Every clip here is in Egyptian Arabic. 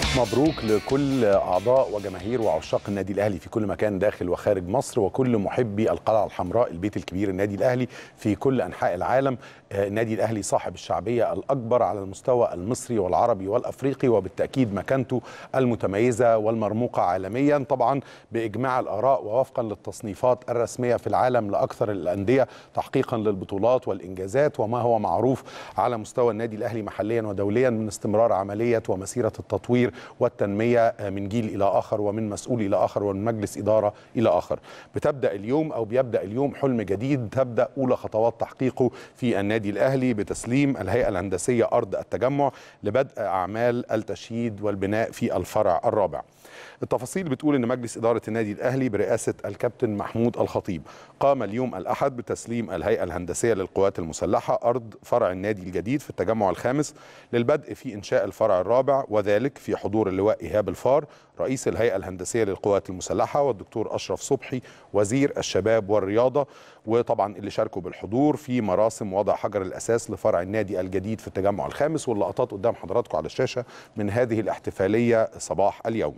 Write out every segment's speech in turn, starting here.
مبروك لكل اعضاء وجماهير وعشاق النادي الاهلي في كل مكان داخل وخارج مصر وكل محبي القلعه الحمراء البيت الكبير النادي الاهلي في كل انحاء العالم آه، النادي الاهلي صاحب الشعبيه الاكبر على المستوى المصري والعربي والافريقي وبالتاكيد مكانته المتميزه والمرموقه عالميا طبعا باجماع الاراء ووفقا للتصنيفات الرسميه في العالم لاكثر الانديه تحقيقا للبطولات والانجازات وما هو معروف على مستوى النادي الاهلي محليا ودوليا من استمرار عمليه ومسيره التطوير والتنميه من جيل الى اخر ومن مسؤول الى اخر ومن مجلس اداره الى اخر. بتبدا اليوم او بيبدا اليوم حلم جديد تبدا اولى خطوات تحقيقه في النادي الاهلي بتسليم الهيئه الهندسيه ارض التجمع لبدء اعمال التشييد والبناء في الفرع الرابع. التفاصيل بتقول ان مجلس اداره النادي الاهلي برئاسه الكابتن محمود الخطيب قام اليوم الاحد بتسليم الهيئه الهندسيه للقوات المسلحه ارض فرع النادي الجديد في التجمع الخامس للبدء في انشاء الفرع الرابع وذلك في حضور اللواء ايهاب الفار رئيس الهيئه الهندسيه للقوات المسلحه والدكتور اشرف صبحي وزير الشباب والرياضه وطبعا اللي شاركوا بالحضور في مراسم وضع حجر الاساس لفرع النادي الجديد في التجمع الخامس واللقطات قدام حضراتكم على الشاشه من هذه الاحتفاليه صباح اليوم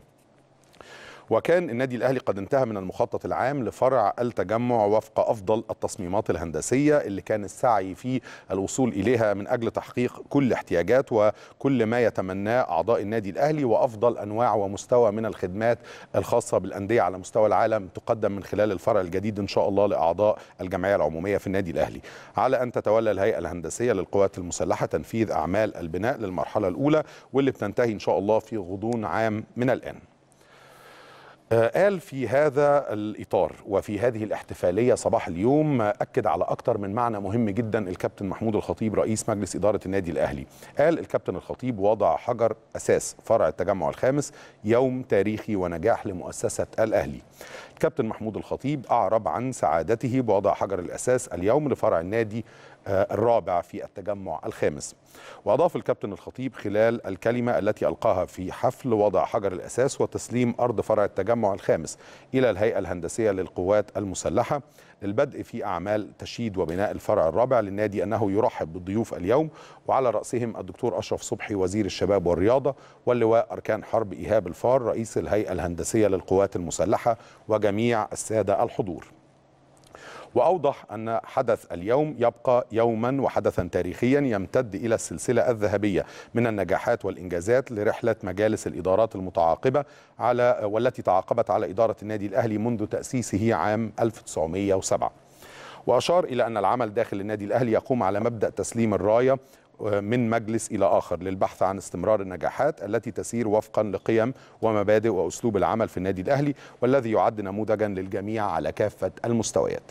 وكان النادي الاهلي قد انتهى من المخطط العام لفرع التجمع وفق افضل التصميمات الهندسيه اللي كان السعي في الوصول اليها من اجل تحقيق كل احتياجات وكل ما يتمناه اعضاء النادي الاهلي وافضل انواع ومستوى من الخدمات الخاصه بالانديه على مستوى العالم تقدم من خلال الفرع الجديد ان شاء الله لاعضاء الجمعيه العموميه في النادي الاهلي على ان تتولى الهيئه الهندسيه للقوات المسلحه تنفيذ اعمال البناء للمرحله الاولى واللي بتنتهي ان شاء الله في غضون عام من الان قال في هذا الإطار وفي هذه الاحتفالية صباح اليوم أكد على أكثر من معنى مهم جدا الكابتن محمود الخطيب رئيس مجلس إدارة النادي الأهلي قال الكابتن الخطيب وضع حجر أساس فرع التجمع الخامس يوم تاريخي ونجاح لمؤسسة الأهلي الكابتن محمود الخطيب أعرب عن سعادته بوضع حجر الأساس اليوم لفرع النادي الرابع في التجمع الخامس وأضاف الكابتن الخطيب خلال الكلمة التي ألقاها في حفل وضع حجر الأساس وتسليم أرض فرع التجمع الخامس إلى الهيئة الهندسية للقوات المسلحة للبدء في أعمال تشييد وبناء الفرع الرابع للنادي أنه يرحب بالضيوف اليوم وعلى رأسهم الدكتور أشرف صبحي وزير الشباب والرياضة واللواء أركان حرب إيهاب الفار رئيس الهيئة الهندسية للقوات المسلحة وجميع السادة الحضور واوضح ان حدث اليوم يبقى يوما وحدثا تاريخيا يمتد الى السلسله الذهبيه من النجاحات والانجازات لرحله مجالس الادارات المتعاقبه على والتي تعاقبت على اداره النادي الاهلي منذ تاسيسه عام 1907 واشار الى ان العمل داخل النادي الاهلي يقوم على مبدا تسليم الرايه من مجلس الى اخر للبحث عن استمرار النجاحات التي تسير وفقا لقيم ومبادئ واسلوب العمل في النادي الاهلي والذي يعد نموذجا للجميع على كافه المستويات.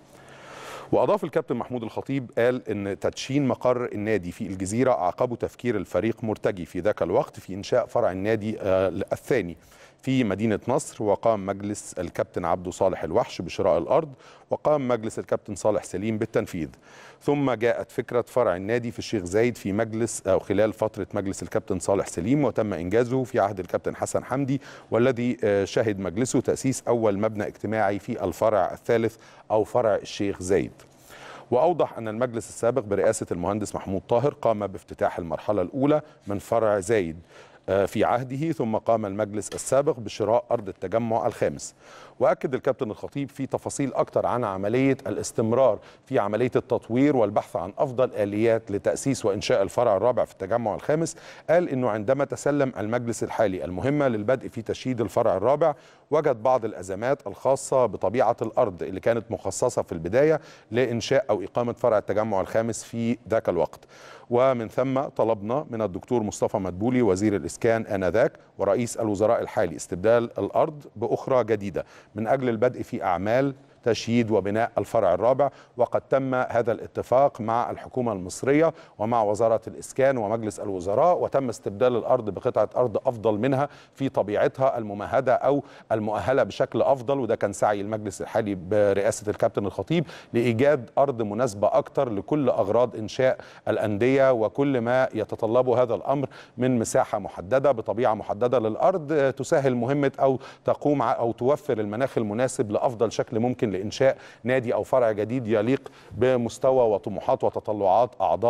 واضاف الكابتن محمود الخطيب قال ان تدشين مقر النادي في الجزيره اعقبه تفكير الفريق مرتجي في ذاك الوقت في انشاء فرع النادي الثاني في مدينة نصر وقام مجلس الكابتن عبده صالح الوحش بشراء الأرض وقام مجلس الكابتن صالح سليم بالتنفيذ ثم جاءت فكرة فرع النادي في الشيخ زايد في مجلس أو خلال فترة مجلس الكابتن صالح سليم وتم إنجازه في عهد الكابتن حسن حمدي والذي شهد مجلسه تأسيس أول مبنى اجتماعي في الفرع الثالث أو فرع الشيخ زايد واوضح ان المجلس السابق برئاسه المهندس محمود طاهر قام بافتتاح المرحله الاولى من فرع زايد في عهده ثم قام المجلس السابق بشراء أرض التجمع الخامس وأكد الكابتن الخطيب في تفاصيل أكثر عن عملية الاستمرار في عملية التطوير والبحث عن أفضل آليات لتأسيس وإنشاء الفرع الرابع في التجمع الخامس قال أنه عندما تسلم المجلس الحالي المهمة للبدء في تشييد الفرع الرابع وجد بعض الأزمات الخاصة بطبيعة الأرض اللي كانت مخصصة في البداية لإنشاء أو إقامة فرع التجمع الخامس في ذاك الوقت ومن ثم طلبنا من الدكتور مصطفى مدبولي وزير الإسكان آنذاك ورئيس الوزراء الحالي استبدال الأرض بأخرى جديدة من أجل البدء في أعمال تشييد وبناء الفرع الرابع وقد تم هذا الاتفاق مع الحكومة المصرية ومع وزارة الإسكان ومجلس الوزراء وتم استبدال الأرض بقطعة أرض أفضل منها في طبيعتها الممهدة أو المؤهلة بشكل أفضل وده كان سعي المجلس الحالي برئاسة الكابتن الخطيب لإيجاد أرض مناسبة أكثر لكل أغراض إنشاء الأندية وكل ما يتطلبه هذا الأمر من مساحة محددة بطبيعة محددة للأرض تسهل مهمة أو تقوم أو توفر المناخ المناسب لأفضل شكل ممكن لإنشاء نادي أو فرع جديد يليق بمستوى وطموحات وتطلعات أعضاء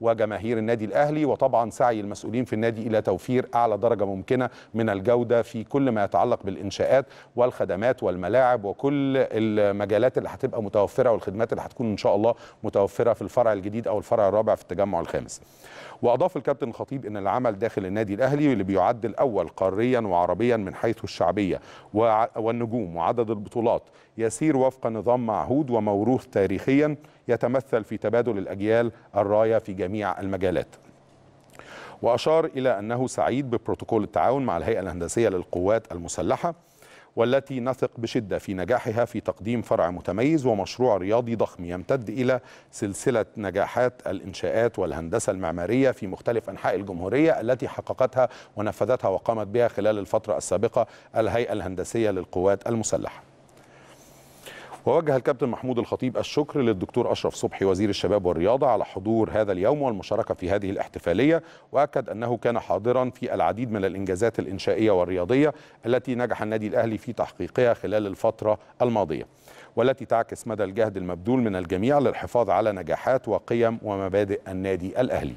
وجماهير النادي الاهلي وطبعا سعي المسؤولين في النادي الى توفير اعلى درجه ممكنه من الجوده في كل ما يتعلق بالانشاءات والخدمات والملاعب وكل المجالات اللي هتبقى متوفره والخدمات اللي هتكون ان شاء الله متوفره في الفرع الجديد او الفرع الرابع في التجمع الخامس. واضاف الكابتن الخطيب ان العمل داخل النادي الاهلي اللي بيعد الاول قاريا وعربيا من حيث الشعبيه والنجوم وعدد البطولات يسير وفق نظام معهود وموروث تاريخيا يتمثل في تبادل الاجيال الرايه في جميع المجالات. واشار الى انه سعيد ببروتوكول التعاون مع الهيئه الهندسيه للقوات المسلحه والتي نثق بشده في نجاحها في تقديم فرع متميز ومشروع رياضي ضخم يمتد الى سلسله نجاحات الانشاءات والهندسه المعماريه في مختلف انحاء الجمهوريه التي حققتها ونفذتها وقامت بها خلال الفتره السابقه الهيئه الهندسيه للقوات المسلحه. ووجه الكابتن محمود الخطيب الشكر للدكتور اشرف صبحي وزير الشباب والرياضه على حضور هذا اليوم والمشاركه في هذه الاحتفاليه واكد انه كان حاضرا في العديد من الانجازات الانشائيه والرياضيه التي نجح النادي الاهلي في تحقيقها خلال الفتره الماضيه والتي تعكس مدى الجهد المبذول من الجميع للحفاظ على نجاحات وقيم ومبادئ النادي الاهلي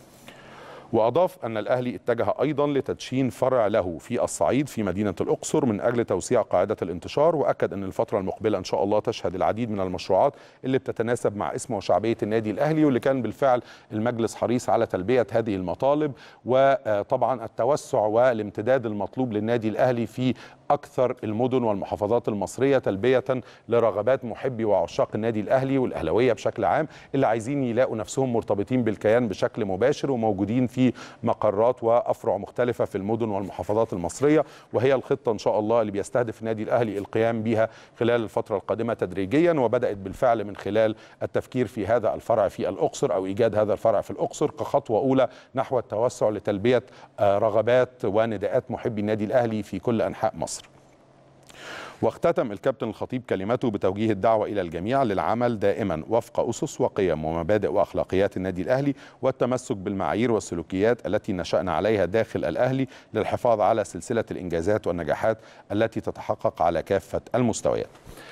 وأضاف أن الأهلي اتجه أيضا لتدشين فرع له في الصعيد في مدينة الأقصر من أجل توسيع قاعدة الانتشار وأكد أن الفترة المقبلة إن شاء الله تشهد العديد من المشروعات اللي بتتناسب مع اسم وشعبية النادي الأهلي واللي كان بالفعل المجلس حريص على تلبية هذه المطالب وطبعا التوسع والامتداد المطلوب للنادي الأهلي في أكثر المدن والمحافظات المصرية تلبية لرغبات محبي وعشاق النادي الأهلي والأهلوية بشكل عام اللي عايزين يلاقوا نفسهم مرتبطين بالكيان بشكل مباشر وموجودين في مقرات وأفرع مختلفة في المدن والمحافظات المصرية وهي الخطة إن شاء الله اللي بيستهدف النادي الأهلي القيام بها خلال الفترة القادمة تدريجيا وبدأت بالفعل من خلال التفكير في هذا الفرع في الأقصر أو إيجاد هذا الفرع في الأقصر كخطوة أولى نحو التوسع لتلبية رغبات ونداءات محبي النادي الأهلي في كل أنحاء مصر واختتم الكابتن الخطيب كلمته بتوجيه الدعوة إلى الجميع للعمل دائما وفق أسس وقيم ومبادئ وأخلاقيات النادي الأهلي والتمسك بالمعايير والسلوكيات التي نشأنا عليها داخل الأهلي للحفاظ على سلسلة الإنجازات والنجاحات التي تتحقق على كافة المستويات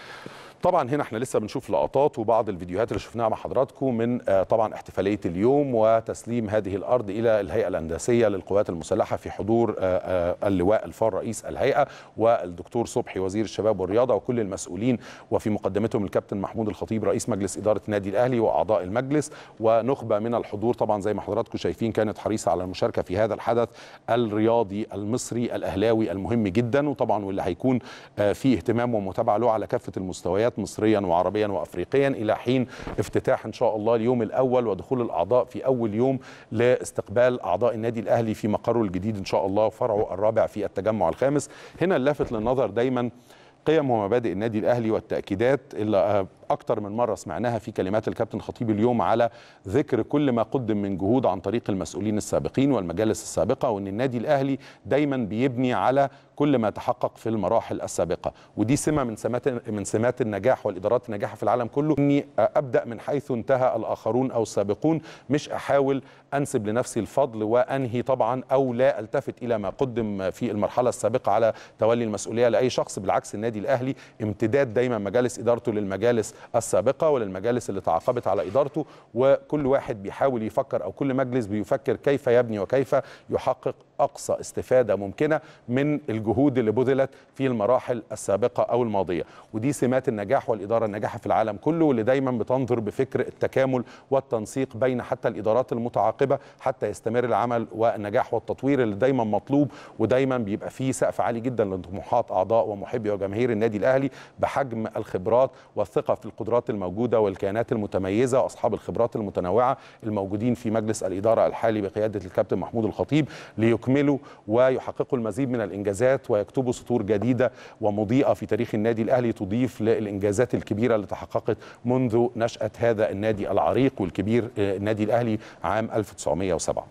طبعا هنا احنا لسه بنشوف لقطات وبعض الفيديوهات اللي شفناها مع حضراتكم من طبعا احتفاليه اليوم وتسليم هذه الارض الى الهيئه الهندسيه للقوات المسلحه في حضور اللواء الفار رئيس الهيئه والدكتور صبحي وزير الشباب والرياضه وكل المسؤولين وفي مقدمتهم الكابتن محمود الخطيب رئيس مجلس اداره النادي الاهلي واعضاء المجلس ونخبه من الحضور طبعا زي ما حضراتكم شايفين كانت حريصه على المشاركه في هذا الحدث الرياضي المصري الاهلاوي المهم جدا وطبعا واللي هيكون فيه اهتمام ومتابعه له على كافه المستويات مصريا وعربيا وافريقيا الى حين افتتاح ان شاء الله اليوم الاول ودخول الاعضاء في اول يوم لاستقبال اعضاء النادي الاهلي في مقره الجديد ان شاء الله فرعه الرابع في التجمع الخامس هنا اللافت للنظر دايما قيم ومبادئ النادي الاهلي والتاكيدات اللي اكتر من مره سمعناها في كلمات الكابتن خطيب اليوم على ذكر كل ما قدم من جهود عن طريق المسؤولين السابقين والمجالس السابقه وان النادي الاهلي دايما بيبني على كل ما تحقق في المراحل السابقه ودي سمه من سمات من سمات النجاح والادارات الناجحه في العالم كله اني ابدا من حيث انتهى الاخرون او السابقون مش احاول انسب لنفسي الفضل وانهي طبعا او لا التفت الى ما قدم في المرحله السابقه على تولي المسؤوليه لاي شخص بالعكس النادي الاهلي امتداد دايما مجالس ادارته للمجالس السابقه وللمجالس اللي تعاقبت على ادارته وكل واحد بيحاول يفكر او كل مجلس بيفكر كيف يبني وكيف يحقق اقصى استفاده ممكنه من الجهود اللي بذلت في المراحل السابقه او الماضيه ودي سمات النجاح والاداره الناجحه في العالم كله واللي دايما بتنظر بفكر التكامل والتنسيق بين حتى الادارات المتعاقبه حتى يستمر العمل والنجاح والتطوير اللي دايما مطلوب ودايما بيبقى فيه سقف عالي جدا لطموحات اعضاء ومحبي وجماهير النادي الاهلي بحجم الخبرات والثقه في القدرات الموجوده والكيانات المتميزه واصحاب الخبرات المتنوعه الموجودين في مجلس الاداره الحالي بقياده الكابتن محمود الخطيب ليكملوا ويحققوا المزيد من الانجازات ويكتبوا سطور جديده ومضيئه في تاريخ النادي الاهلي تضيف للانجازات الكبيره اللي تحققت منذ نشاه هذا النادي العريق والكبير النادي الاهلي عام 1907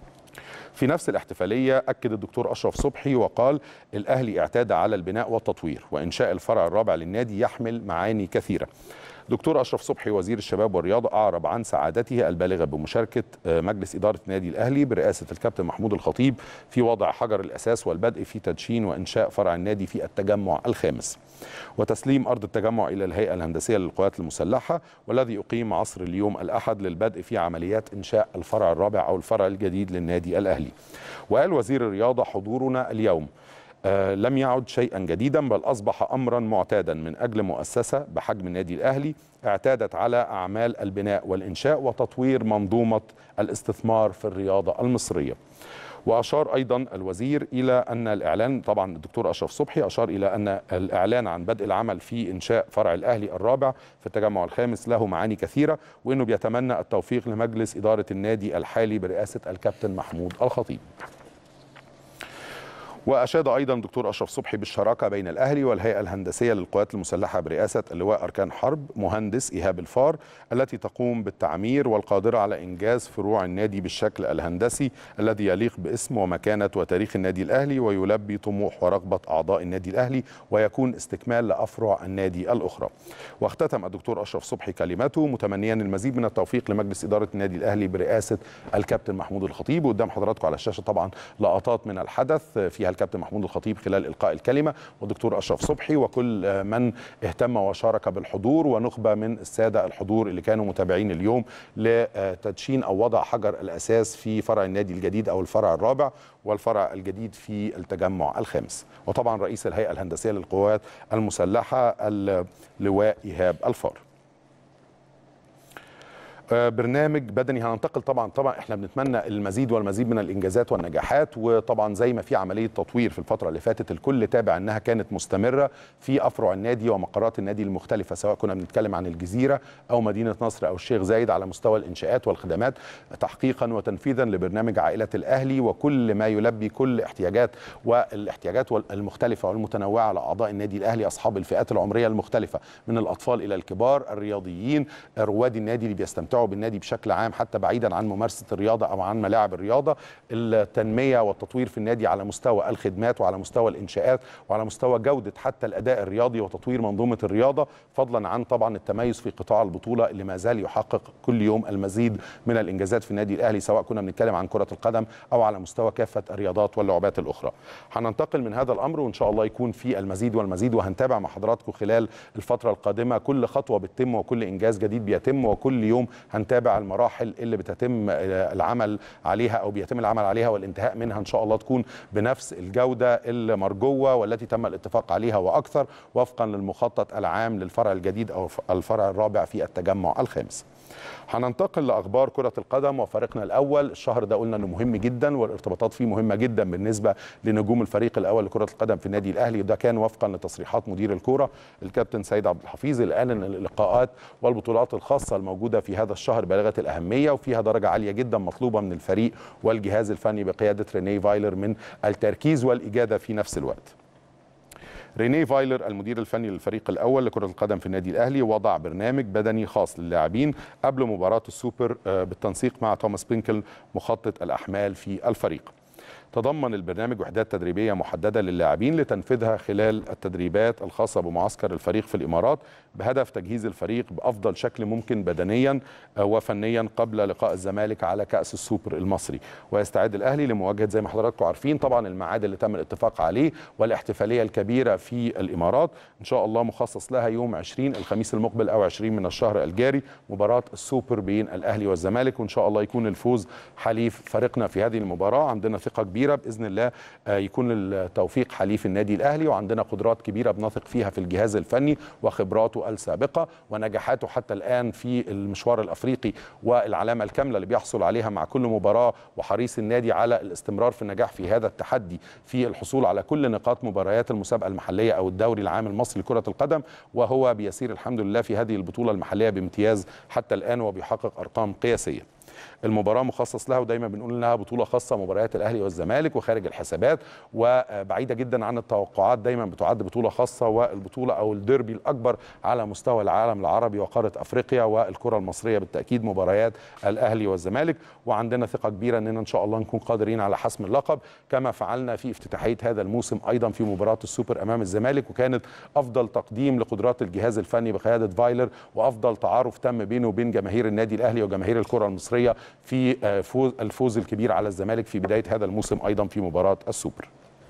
في نفس الاحتفالية أكد الدكتور أشرف صبحي وقال الأهلي اعتاد على البناء والتطوير وإنشاء الفرع الرابع للنادي يحمل معاني كثيرة دكتور اشرف صبحي وزير الشباب والرياضه اعرب عن سعادته البالغه بمشاركه مجلس اداره النادي الاهلي برئاسه الكابتن محمود الخطيب في وضع حجر الاساس والبدء في تدشين وانشاء فرع النادي في التجمع الخامس وتسليم ارض التجمع الى الهيئه الهندسيه للقوات المسلحه والذي يقيم عصر اليوم الاحد للبدء في عمليات انشاء الفرع الرابع او الفرع الجديد للنادي الاهلي وقال وزير الرياضه حضورنا اليوم آه لم يعد شيئا جديدا بل اصبح امرا معتادا من اجل مؤسسه بحجم النادي الاهلي اعتادت على اعمال البناء والانشاء وتطوير منظومه الاستثمار في الرياضه المصريه. واشار ايضا الوزير الى ان الاعلان طبعا الدكتور اشرف صبحي اشار الى ان الاعلان عن بدء العمل في انشاء فرع الاهلي الرابع في التجمع الخامس له معاني كثيره وانه بيتمنى التوفيق لمجلس اداره النادي الحالي برئاسه الكابتن محمود الخطيب. واشاد ايضا دكتور اشرف صبحي بالشراكه بين الاهلي والهيئه الهندسيه للقوات المسلحه برئاسه اللواء اركان حرب مهندس ايهاب الفار التي تقوم بالتعمير والقادره على انجاز فروع النادي بالشكل الهندسي الذي يليق باسم ومكانه وتاريخ النادي الاهلي ويلبي طموح ورغبه اعضاء النادي الاهلي ويكون استكمال لافرع النادي الاخرى. واختتم الدكتور اشرف صبحي كلمته متمنيا المزيد من التوفيق لمجلس اداره النادي الاهلي برئاسه الكابتن محمود الخطيب وقدام حضراتكم على الشاشه طبعا لقطات من الحدث فيها الكابتن محمود الخطيب خلال القاء الكلمه والدكتور اشرف صبحي وكل من اهتم وشارك بالحضور ونخبه من الساده الحضور اللي كانوا متابعين اليوم لتدشين او وضع حجر الاساس في فرع النادي الجديد او الفرع الرابع والفرع الجديد في التجمع الخامس وطبعا رئيس الهيئه الهندسيه للقوات المسلحه اللواء ايهاب الفار برنامج بدني هننتقل طبعا طبعا احنا بنتمنى المزيد والمزيد من الانجازات والنجاحات وطبعا زي ما في عمليه تطوير في الفتره اللي فاتت الكل تابع انها كانت مستمره في افرع النادي ومقرات النادي المختلفه سواء كنا بنتكلم عن الجزيره او مدينه نصر او الشيخ زايد على مستوى الانشاءات والخدمات تحقيقا وتنفيذا لبرنامج عائله الاهلي وكل ما يلبي كل احتياجات والاحتياجات المختلفه والمتنوعه لاعضاء النادي الاهلي اصحاب الفئات العمريه المختلفه من الاطفال الى الكبار الرياضيين رواد النادي اللي بيستمتعوا بالنادي بشكل عام حتى بعيدا عن ممارسه الرياضه او عن ملاعب الرياضه التنميه والتطوير في النادي على مستوى الخدمات وعلى مستوى الانشاءات وعلى مستوى جوده حتى الاداء الرياضي وتطوير منظومه الرياضه فضلا عن طبعا التميز في قطاع البطوله اللي ما زال يحقق كل يوم المزيد من الانجازات في النادي الاهلي سواء كنا بنتكلم عن كره القدم او على مستوى كافه الرياضات واللعبات الاخرى. هننتقل من هذا الامر وان شاء الله يكون في المزيد والمزيد وهنتابع مع حضراتكم خلال الفتره القادمه كل خطوه بتتم وكل انجاز جديد بيتم وكل يوم هنتابع المراحل اللي بتتم العمل عليها او بيتم العمل عليها والانتهاء منها ان شاء الله تكون بنفس الجوده المرجوه والتي تم الاتفاق عليها واكثر وفقا للمخطط العام للفرع الجديد او الفرع الرابع في التجمع الخامس. هننتقل لاخبار كره القدم وفريقنا الاول الشهر ده قلنا انه مهم جدا والارتباطات فيه مهمه جدا بالنسبه لنجوم الفريق الاول لكره القدم في النادي الاهلي ده كان وفقا لتصريحات مدير الكوره الكابتن سيد عبد الحفيظ اللي قال ان اللقاءات والبطولات الخاصه الموجوده في هذا الشهر بالغه الاهميه وفيها درجه عاليه جدا مطلوبه من الفريق والجهاز الفني بقياده ريني فايلر من التركيز والاجاده في نفس الوقت ريني فايلر المدير الفني للفريق الاول لكره القدم في النادي الاهلي وضع برنامج بدني خاص للاعبين قبل مباراه السوبر بالتنسيق مع توماس بينكل مخطط الاحمال في الفريق تضمن البرنامج وحدات تدريبية محددة للاعبين لتنفيذها خلال التدريبات الخاصة بمعسكر الفريق في الإمارات بهدف تجهيز الفريق بأفضل شكل ممكن بدنيا وفنيا قبل لقاء الزمالك على كأس السوبر المصري ويستعد الأهلي لمواجهة زي ما حضراتكم عارفين طبعا الميعاد اللي تم الاتفاق عليه والاحتفالية الكبيرة في الإمارات إن شاء الله مخصص لها يوم 20 الخميس المقبل أو 20 من الشهر الجاري مباراة السوبر بين الأهلي والزمالك وإن شاء الله يكون الفوز حليف فريقنا في هذه المباراة عندنا ثقة كبيرة كبيره باذن الله يكون التوفيق حليف النادي الاهلي وعندنا قدرات كبيره بنثق فيها في الجهاز الفني وخبراته السابقه ونجاحاته حتى الان في المشوار الافريقي والعلامه الكامله اللي بيحصل عليها مع كل مباراه وحريص النادي على الاستمرار في النجاح في هذا التحدي في الحصول على كل نقاط مباريات المسابقه المحليه او الدوري العام المصري لكره القدم وهو بيسير الحمد لله في هذه البطوله المحليه بامتياز حتى الان وبيحقق ارقام قياسيه. المباراه مخصص لها ودايما بنقول انها بطوله خاصه مباريات الاهلي والزمالك وخارج الحسابات وبعيده جدا عن التوقعات دايما بتعد بطوله خاصه والبطوله او الديربي الاكبر على مستوى العالم العربي وقاره افريقيا والكره المصريه بالتاكيد مباريات الاهلي والزمالك وعندنا ثقه كبيره اننا ان شاء الله نكون قادرين على حسم اللقب كما فعلنا في افتتاحيه هذا الموسم ايضا في مباراه السوبر امام الزمالك وكانت افضل تقديم لقدرات الجهاز الفني بقياده فايلر وافضل تعارف تم بينه وبين جماهير النادي الاهلي وجماهير الكره المصريه في فوز الفوز الكبير على الزمالك في بدايه هذا الموسم ايضا في مباراه السوبر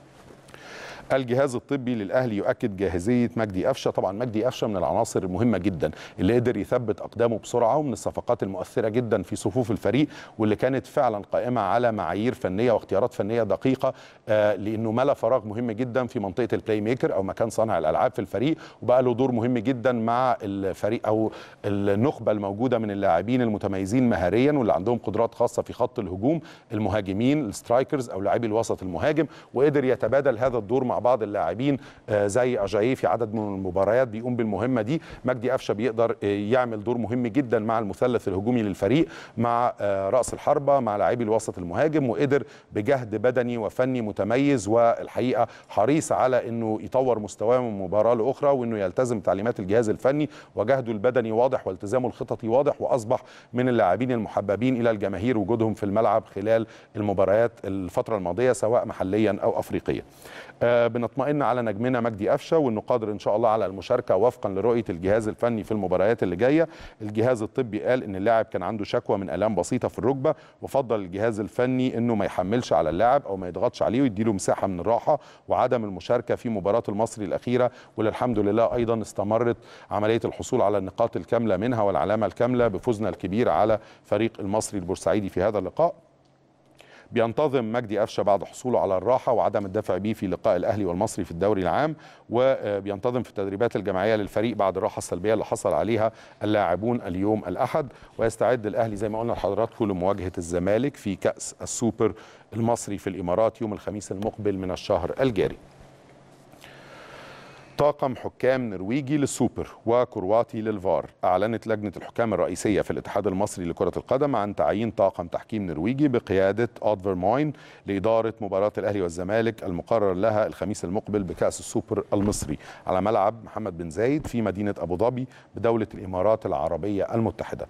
الجهاز الطبي للاهلي يؤكد جاهزيه مجدي قفشه طبعا مجدي قفشه من العناصر المهمه جدا اللي قدر يثبت اقدامه بسرعه ومن الصفقات المؤثره جدا في صفوف الفريق واللي كانت فعلا قائمه على معايير فنيه واختيارات فنيه دقيقه آه لانه ملا فراغ مهم جدا في منطقه البلاي ميكر او مكان صانع الالعاب في الفريق وبقى له دور مهم جدا مع الفريق او النخبه الموجوده من اللاعبين المتميزين مهاريا واللي عندهم قدرات خاصه في خط الهجوم المهاجمين السترايكرز او لاعبي الوسط المهاجم وقدر يتبادل هذا الدور مع بعض اللاعبين زي اجاييه في عدد من المباريات بيقوم بالمهمه دي مجدي قفشه بيقدر يعمل دور مهم جدا مع المثلث الهجومي للفريق مع راس الحربه مع لاعبي الوسط المهاجم وقدر بجهد بدني وفني متميز والحقيقه حريص على انه يطور مستواه من مباراه لاخرى وانه يلتزم تعليمات الجهاز الفني وجهده البدني واضح والتزامه الخططي واضح واصبح من اللاعبين المحببين الى الجماهير وجودهم في الملعب خلال المباريات الفتره الماضيه سواء محليا او افريقيا. آه بنطمئن على نجمنا مجدي قفشه وانه قادر ان شاء الله على المشاركه وفقا لرؤيه الجهاز الفني في المباريات اللي جايه الجهاز الطبي قال ان اللاعب كان عنده شكوى من الام بسيطه في الركبه وفضل الجهاز الفني انه ما يحملش على اللاعب او ما يضغطش عليه ويديله مساحه من الراحه وعدم المشاركه في مباراه المصري الاخيره واللي الحمد لله ايضا استمرت عمليه الحصول على النقاط الكامله منها والعلامه الكامله بفوزنا الكبير على فريق المصري البورسعيدي في هذا اللقاء بينتظم مجدي قفشه بعد حصوله على الراحه وعدم الدفع به في لقاء الاهلي والمصري في الدوري العام وبينتظم في التدريبات الجماعيه للفريق بعد الراحه السلبيه اللي حصل عليها اللاعبون اليوم الاحد ويستعد الاهلي زي ما قلنا لحضراتكم لمواجهه الزمالك في كاس السوبر المصري في الامارات يوم الخميس المقبل من الشهر الجاري. طاقم حكام نرويجي للسوبر وكرواتي للفار أعلنت لجنة الحكام الرئيسية في الاتحاد المصري لكرة القدم عن تعيين طاقم تحكيم نرويجي بقيادة أودفر موين لإدارة مباراة الأهلي والزمالك المقرر لها الخميس المقبل بكأس السوبر المصري على ملعب محمد بن زايد في مدينة أبو ظبي بدولة الإمارات العربية المتحدة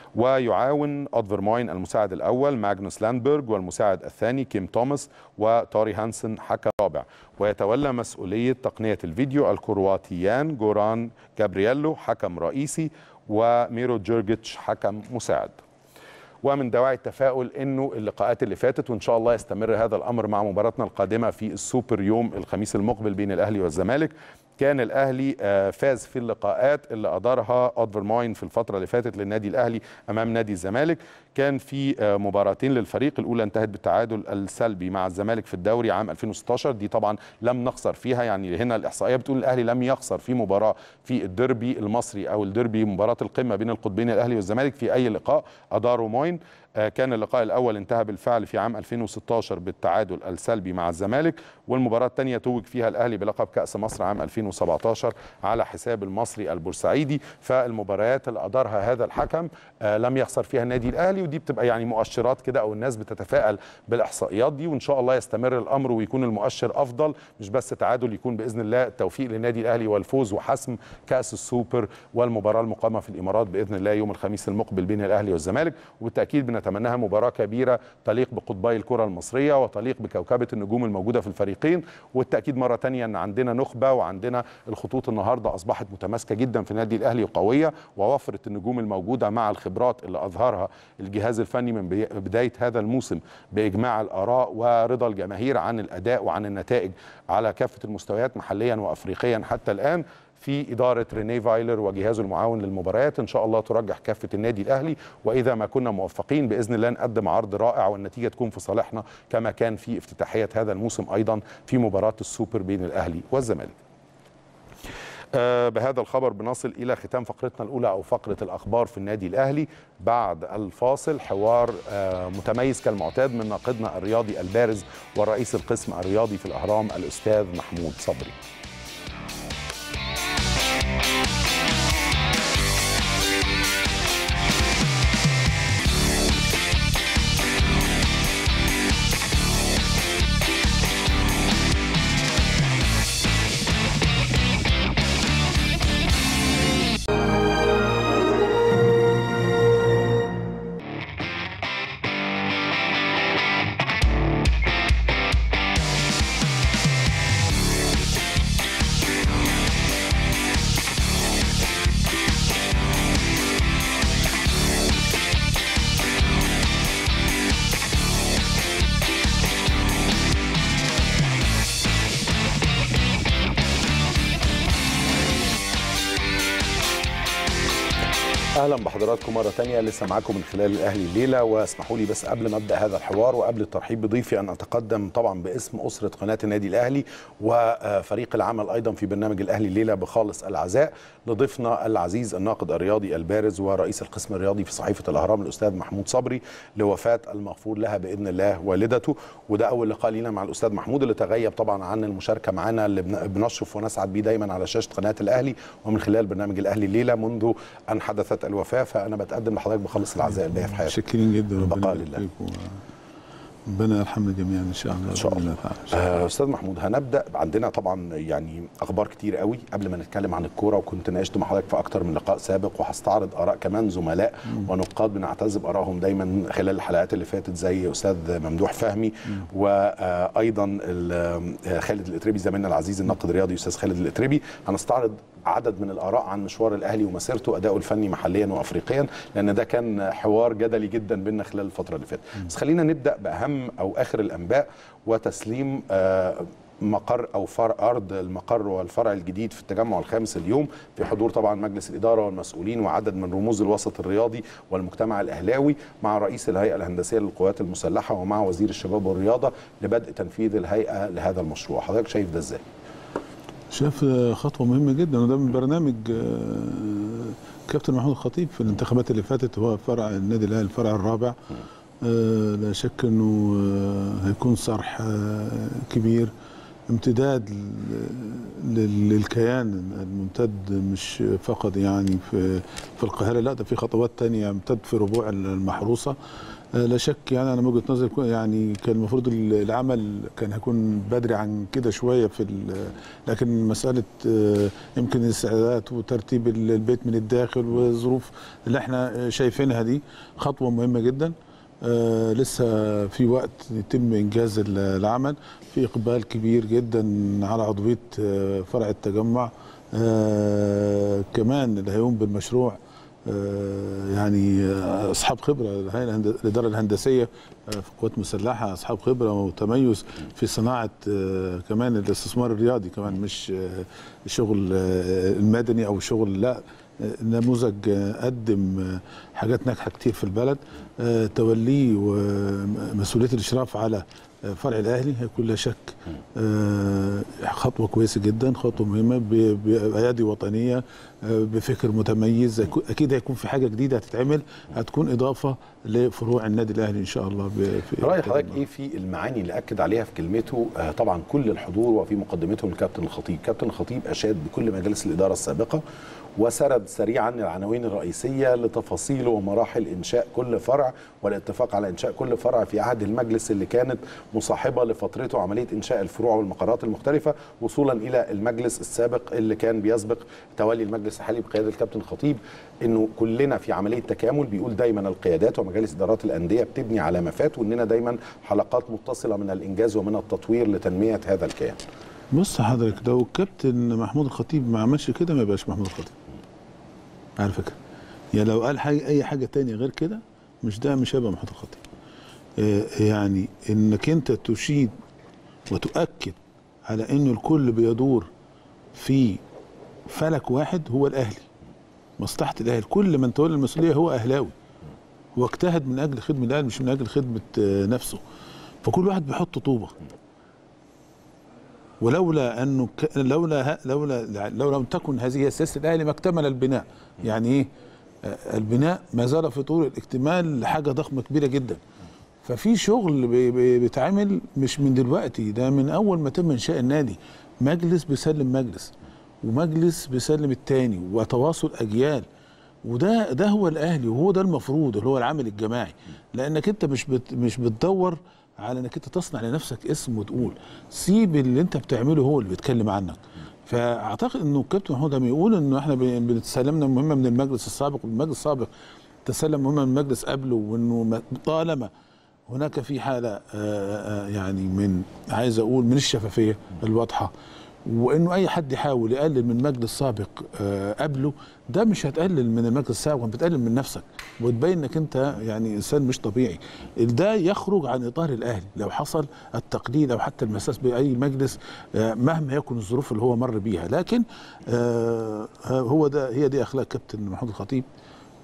ويعاون أودفر موين المساعد الأول ماغنوس لاندبرغ والمساعد الثاني كيم توماس وتاري هانسن حكم رابع ويتولى مسؤولية تقنية الفيديو الكرواتيان جوران جابرييلو حكم رئيسي وميرو جيرجيتش حكم مساعد ومن دواعي التفاؤل انه اللقاءات اللي فاتت وان شاء الله يستمر هذا الامر مع مباراتنا القادمه في السوبر يوم الخميس المقبل بين الاهلي والزمالك كان الاهلي فاز في اللقاءات اللي ادارها اودفر موين في الفتره اللي فاتت للنادي الاهلي امام نادي الزمالك كان في مباراتين للفريق الاولى انتهت بالتعادل السلبي مع الزمالك في الدوري عام 2016 دي طبعا لم نخسر فيها يعني هنا الاحصائيه بتقول الاهلي لم يخسر في مباراه في الديربي المصري او الديربي مباراه القمه بين القطبين الاهلي والزمالك في اي لقاء اداره موين كان اللقاء الاول انتهى بالفعل في عام 2016 بالتعادل السلبي مع الزمالك والمباراه الثانيه توج فيها الاهلي بلقب كاس مصر عام 2017 على حساب المصري البورسعيدي فالمباريات اللي ادارها هذا الحكم لم يخسر فيها النادي الاهلي ودي بتبقى يعني مؤشرات كده او الناس بتتفائل بالاحصائيات دي وان شاء الله يستمر الامر ويكون المؤشر افضل مش بس تعادل يكون باذن الله التوفيق للنادي الاهلي والفوز وحسم كاس السوبر والمباراه المقامه في الامارات باذن الله يوم الخميس المقبل بين الاهلي والزمالك وبالتاكيد بنتمناها مباراه كبيره تليق بقطبي الكره المصريه وتليق بكوكبه النجوم الموجوده في الفريقين والتاكيد مره ثانيه ان عندنا نخبه وعندنا الخطوط النهارده اصبحت متماسكه جدا في النادي الاهلي وقويه ووفره النجوم الموجوده مع الخبرات اللي اظهرها الجهاز الفني من بدايه هذا الموسم باجماع الاراء ورضا الجماهير عن الاداء وعن النتائج على كافه المستويات محليا وافريقيا حتى الان في إدارة ريني فايلر وجهازه المعاون للمباريات إن شاء الله ترجح كافة النادي الأهلي وإذا ما كنا موفقين بإذن الله نقدم عرض رائع والنتيجة تكون في صالحنا كما كان في افتتاحية هذا الموسم أيضا في مباراة السوبر بين الأهلي والزمالك آه بهذا الخبر بنصل إلى ختام فقرتنا الأولى أو فقرة الأخبار في النادي الأهلي بعد الفاصل حوار آه متميز كالمعتاد من ناقدنا الرياضي البارز ورئيس القسم الرياضي في الأهرام الأستاذ محمود صبري اهلا بحضراتكم مره تانية لسه معاكم من خلال الاهلي الليله واسمحوا لي بس قبل ما ابدا هذا الحوار وقبل الترحيب بضيفي ان اتقدم طبعا باسم اسره قناه النادي الاهلي وفريق العمل ايضا في برنامج الاهلي الليله بخالص العزاء لضيفنا العزيز الناقد الرياضي البارز ورئيس القسم الرياضي في صحيفه الاهرام الاستاذ محمود صبري لوفاه المغفور لها باذن الله والدته وده اول لقاء لينا مع الاستاذ محمود اللي تغيب طبعا عن المشاركه معنا اللي بنشرف ونسعد بيه دايما على شاشه قناه الاهلي ومن خلال برنامج الاهلي الليله منذ ان حدثت الوفاه فانا بتقدم لحضرتك بخلص العزاء اللي في حياتك شاكرين جدا البقاء لله ربنا يرحمنا جميعا ان شاء الله ان شاء الله آه استاذ محمود هنبدا عندنا طبعا يعني اخبار كتير قوي قبل ما نتكلم عن الكوره وكنت ناقشت مع حضرتك في اكتر من لقاء سابق وهستعرض اراء كمان زملاء مم. ونقاد بنعتز بارائهم دايما خلال الحلقات اللي فاتت زي استاذ ممدوح فهمي وايضا خالد الاتربي زميلنا العزيز الناقد الرياضي استاذ خالد الاتربي هنستعرض عدد من الاراء عن مشوار الاهلي ومسيرته اداؤه الفني محليا وافريقيا لان ده كان حوار جدلي جدا بينا خلال الفتره اللي فاتت بس خلينا نبدا باهم او اخر الانباء وتسليم مقر او فرع ارض المقر والفرع الجديد في التجمع الخامس اليوم في حضور طبعا مجلس الاداره والمسؤولين وعدد من رموز الوسط الرياضي والمجتمع الاهلاوي مع رئيس الهيئه الهندسيه للقوات المسلحه ومع وزير الشباب والرياضه لبدء تنفيذ الهيئه لهذا المشروع حضرتك شايف ده ازاي شاف خطوه مهمه جدا وده من برنامج كابتن محمود الخطيب في الانتخابات اللي فاتت هو فرع النادي الاهلي الفرع الرابع لا شك انه هيكون صرح كبير امتداد للكيان الممتد مش فقط يعني في في القاهره لا ده في خطوات تانية امتد في ربوع المحروسه لا شك يعني انا من وجهه نظري يعني كان المفروض العمل كان هيكون بدري عن كده شويه في لكن مساله يمكن الاستعدادات وترتيب البيت من الداخل والظروف اللي احنا شايفينها دي خطوه مهمه جدا آه لسه في وقت يتم انجاز العمل في اقبال كبير جدا على عضويه آه فرع التجمع آه كمان اللي هيقوم بالمشروع آه يعني اصحاب خبره الاداره الهندسيه في القوات المسلحه اصحاب خبره وتميز في صناعه آه كمان الاستثمار الرياضي كمان مش آه الشغل المدني او شغل لا نموذج قدم حاجات ناجحه كتير في البلد توليه ومسؤوليه الاشراف على فرع الاهلي هيكون لا شك خطوه كويسه جدا خطوه مهمه بايادي وطنيه بفكر متميز اكيد هيكون في حاجه جديده هتتعمل هتكون اضافه لفروع النادي الاهلي ان شاء الله في راي حضرتك ايه في المعاني اللي اكد عليها في كلمته طبعا كل الحضور وفي مقدمتهم الكابتن الخطيب كابتن الخطيب اشاد بكل مجالس الاداره السابقه وسرد سريعا العناوين الرئيسيه لتفاصيل ومراحل انشاء كل فرع والاتفاق على انشاء كل فرع في عهد المجلس اللي كانت مصاحبه لفترته عمليه انشاء الفروع والمقرات المختلفه وصولا الى المجلس السابق اللي كان بيسبق تولي المجلس الحالي بقياده الكابتن خطيب انه كلنا في عمليه تكامل بيقول دايما القيادات ومجالس ادارات الانديه بتبني على ما فات واننا دايما حلقات متصله من الانجاز ومن التطوير لتنميه هذا الكيان. بص حضرتك لو الكابتن محمود الخطيب ما عملش كده ما يبقاش محمود الخطيب. على فكره يعني لو قال حاجة اي حاجه تانية غير كده مش ده مش هيبقى محمود الخطيب يعني انك انت تشيد وتؤكد على انه الكل بيدور في فلك واحد هو الاهلي مصلحه الاهلي كل من تولى المسؤوليه هو اهلاوي هو اجتهد من اجل خدمه الاهلي مش من اجل خدمه نفسه فكل واحد بيحط طوبه ولولا انه ك... لولا لولا لولا لم تكن هذه سياسه الاهلي ما اكتمل البناء يعني ايه البناء ما زال في طور الاكتمال لحاجه ضخمه كبيره جدا ففي شغل بيتعمل مش من دلوقتي ده من اول ما تم انشاء النادي مجلس بيسلم مجلس ومجلس بيسلم التاني وتواصل اجيال وده ده هو الاهلي وهو ده المفروض اللي هو العمل الجماعي لانك انت مش بت مش بتدور على انك انت تصنع لنفسك اسم وتقول سيب اللي انت بتعمله هو اللي بيتكلم عنك فاعتقد انه الكابتن محمود لما يقول انه احنا بنتسلمنا مهمه من المجلس السابق والمجلس السابق تسلم مهمه من المجلس قبله وانه طالما هناك في حاله يعني من عايز اقول من الشفافيه الواضحه وانه اي حد يحاول يقلل من مجلس سابق قبله ده مش هتقلل من المجلس السابق انت بتقلل من نفسك وتبين انك انت يعني انسان مش طبيعي ده يخرج عن اطار الاهلي لو حصل التقليد او حتى المساس باي مجلس مهما يكن الظروف اللي هو مر بيها لكن هو ده هي دي اخلاق كابتن محمود الخطيب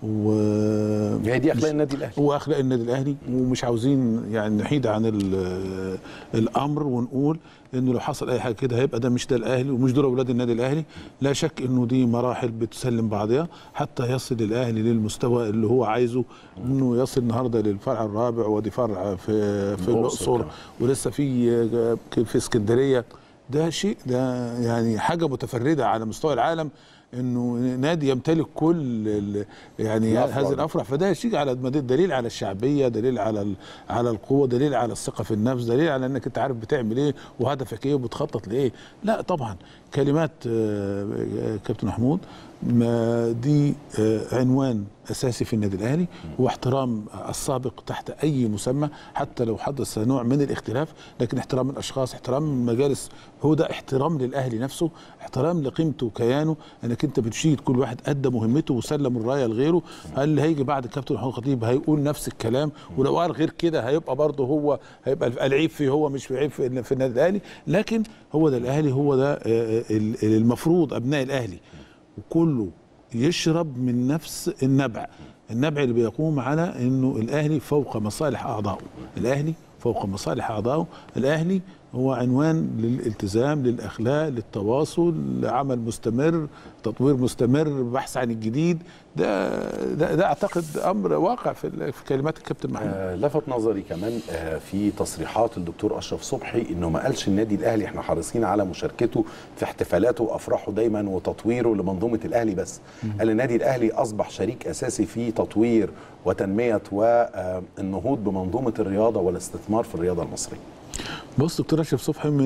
و هي دي اخلاق النادي الاهلي هو اخلاق النادي الاهلي ومش عاوزين يعني نحيد عن ال- الامر ونقول انه لو حصل اي حاجه كده هيبقى ده مش ده الاهلي ومش دول اولاد النادي الاهلي لا شك انه دي مراحل بتسلم بعضها حتى يصل الاهلي للمستوى اللي هو عايزه انه يصل النهارده للفرع الرابع ودي فرع في في الأقصر الاقصر كمان. ولسه في في اسكندريه ده شيء ده يعني حاجه متفرده على مستوى العالم انه نادي يمتلك كل ال- يعني الأفرع هذه دي. الافرع فده شيء على دليل على الشعبيه دليل على ال- على القوه دليل على الثقه في النفس دليل على انك انت عارف بتعمل ايه وهدفك ايه وبتخطط لايه لا طبعا كلمات آه، آه، كابتن محمود ما دي آه، عنوان اساسي في النادي الاهلي هو احترام السابق تحت اي مسمى حتى لو حدث نوع من الاختلاف لكن احترام الاشخاص احترام المجالس هو ده احترام للاهلي نفسه احترام لقيمته وكيانه انك انت بتشيد كل واحد ادى مهمته وسلم الرايه لغيره اللي هيجي بعد الكابتن محمود الخطيب هيقول نفس الكلام ولو قال غير كده هيبقى برضه هو هيبقى العيب فيه هو مش عيب في في النادي الاهلي لكن هو ده الاهلي هو ده آه، ال- المفروض ابناء الاهلي وكله يشرب من نفس النبع النبع اللي بيقوم على انه الاهلي فوق مصالح اعضائه الاهلي فوق مصالح اعضائه الاهلي هو عنوان للالتزام للاخلاق للتواصل لعمل مستمر تطوير مستمر بحث عن الجديد ده ده, ده اعتقد امر واقع في, ال- في كلمات الكابتن محمود آه لفت نظري كمان آه في تصريحات الدكتور اشرف صبحي انه ما قالش النادي الاهلي احنا حريصين على مشاركته في احتفالاته وافراحه دايما وتطويره لمنظومه الاهلي بس قال النادي الاهلي اصبح شريك اساسي في تطوير وتنميه والنهوض بمنظومه الرياضه والاستثمار في الرياضه المصريه بص دكتور اشرف صبحي من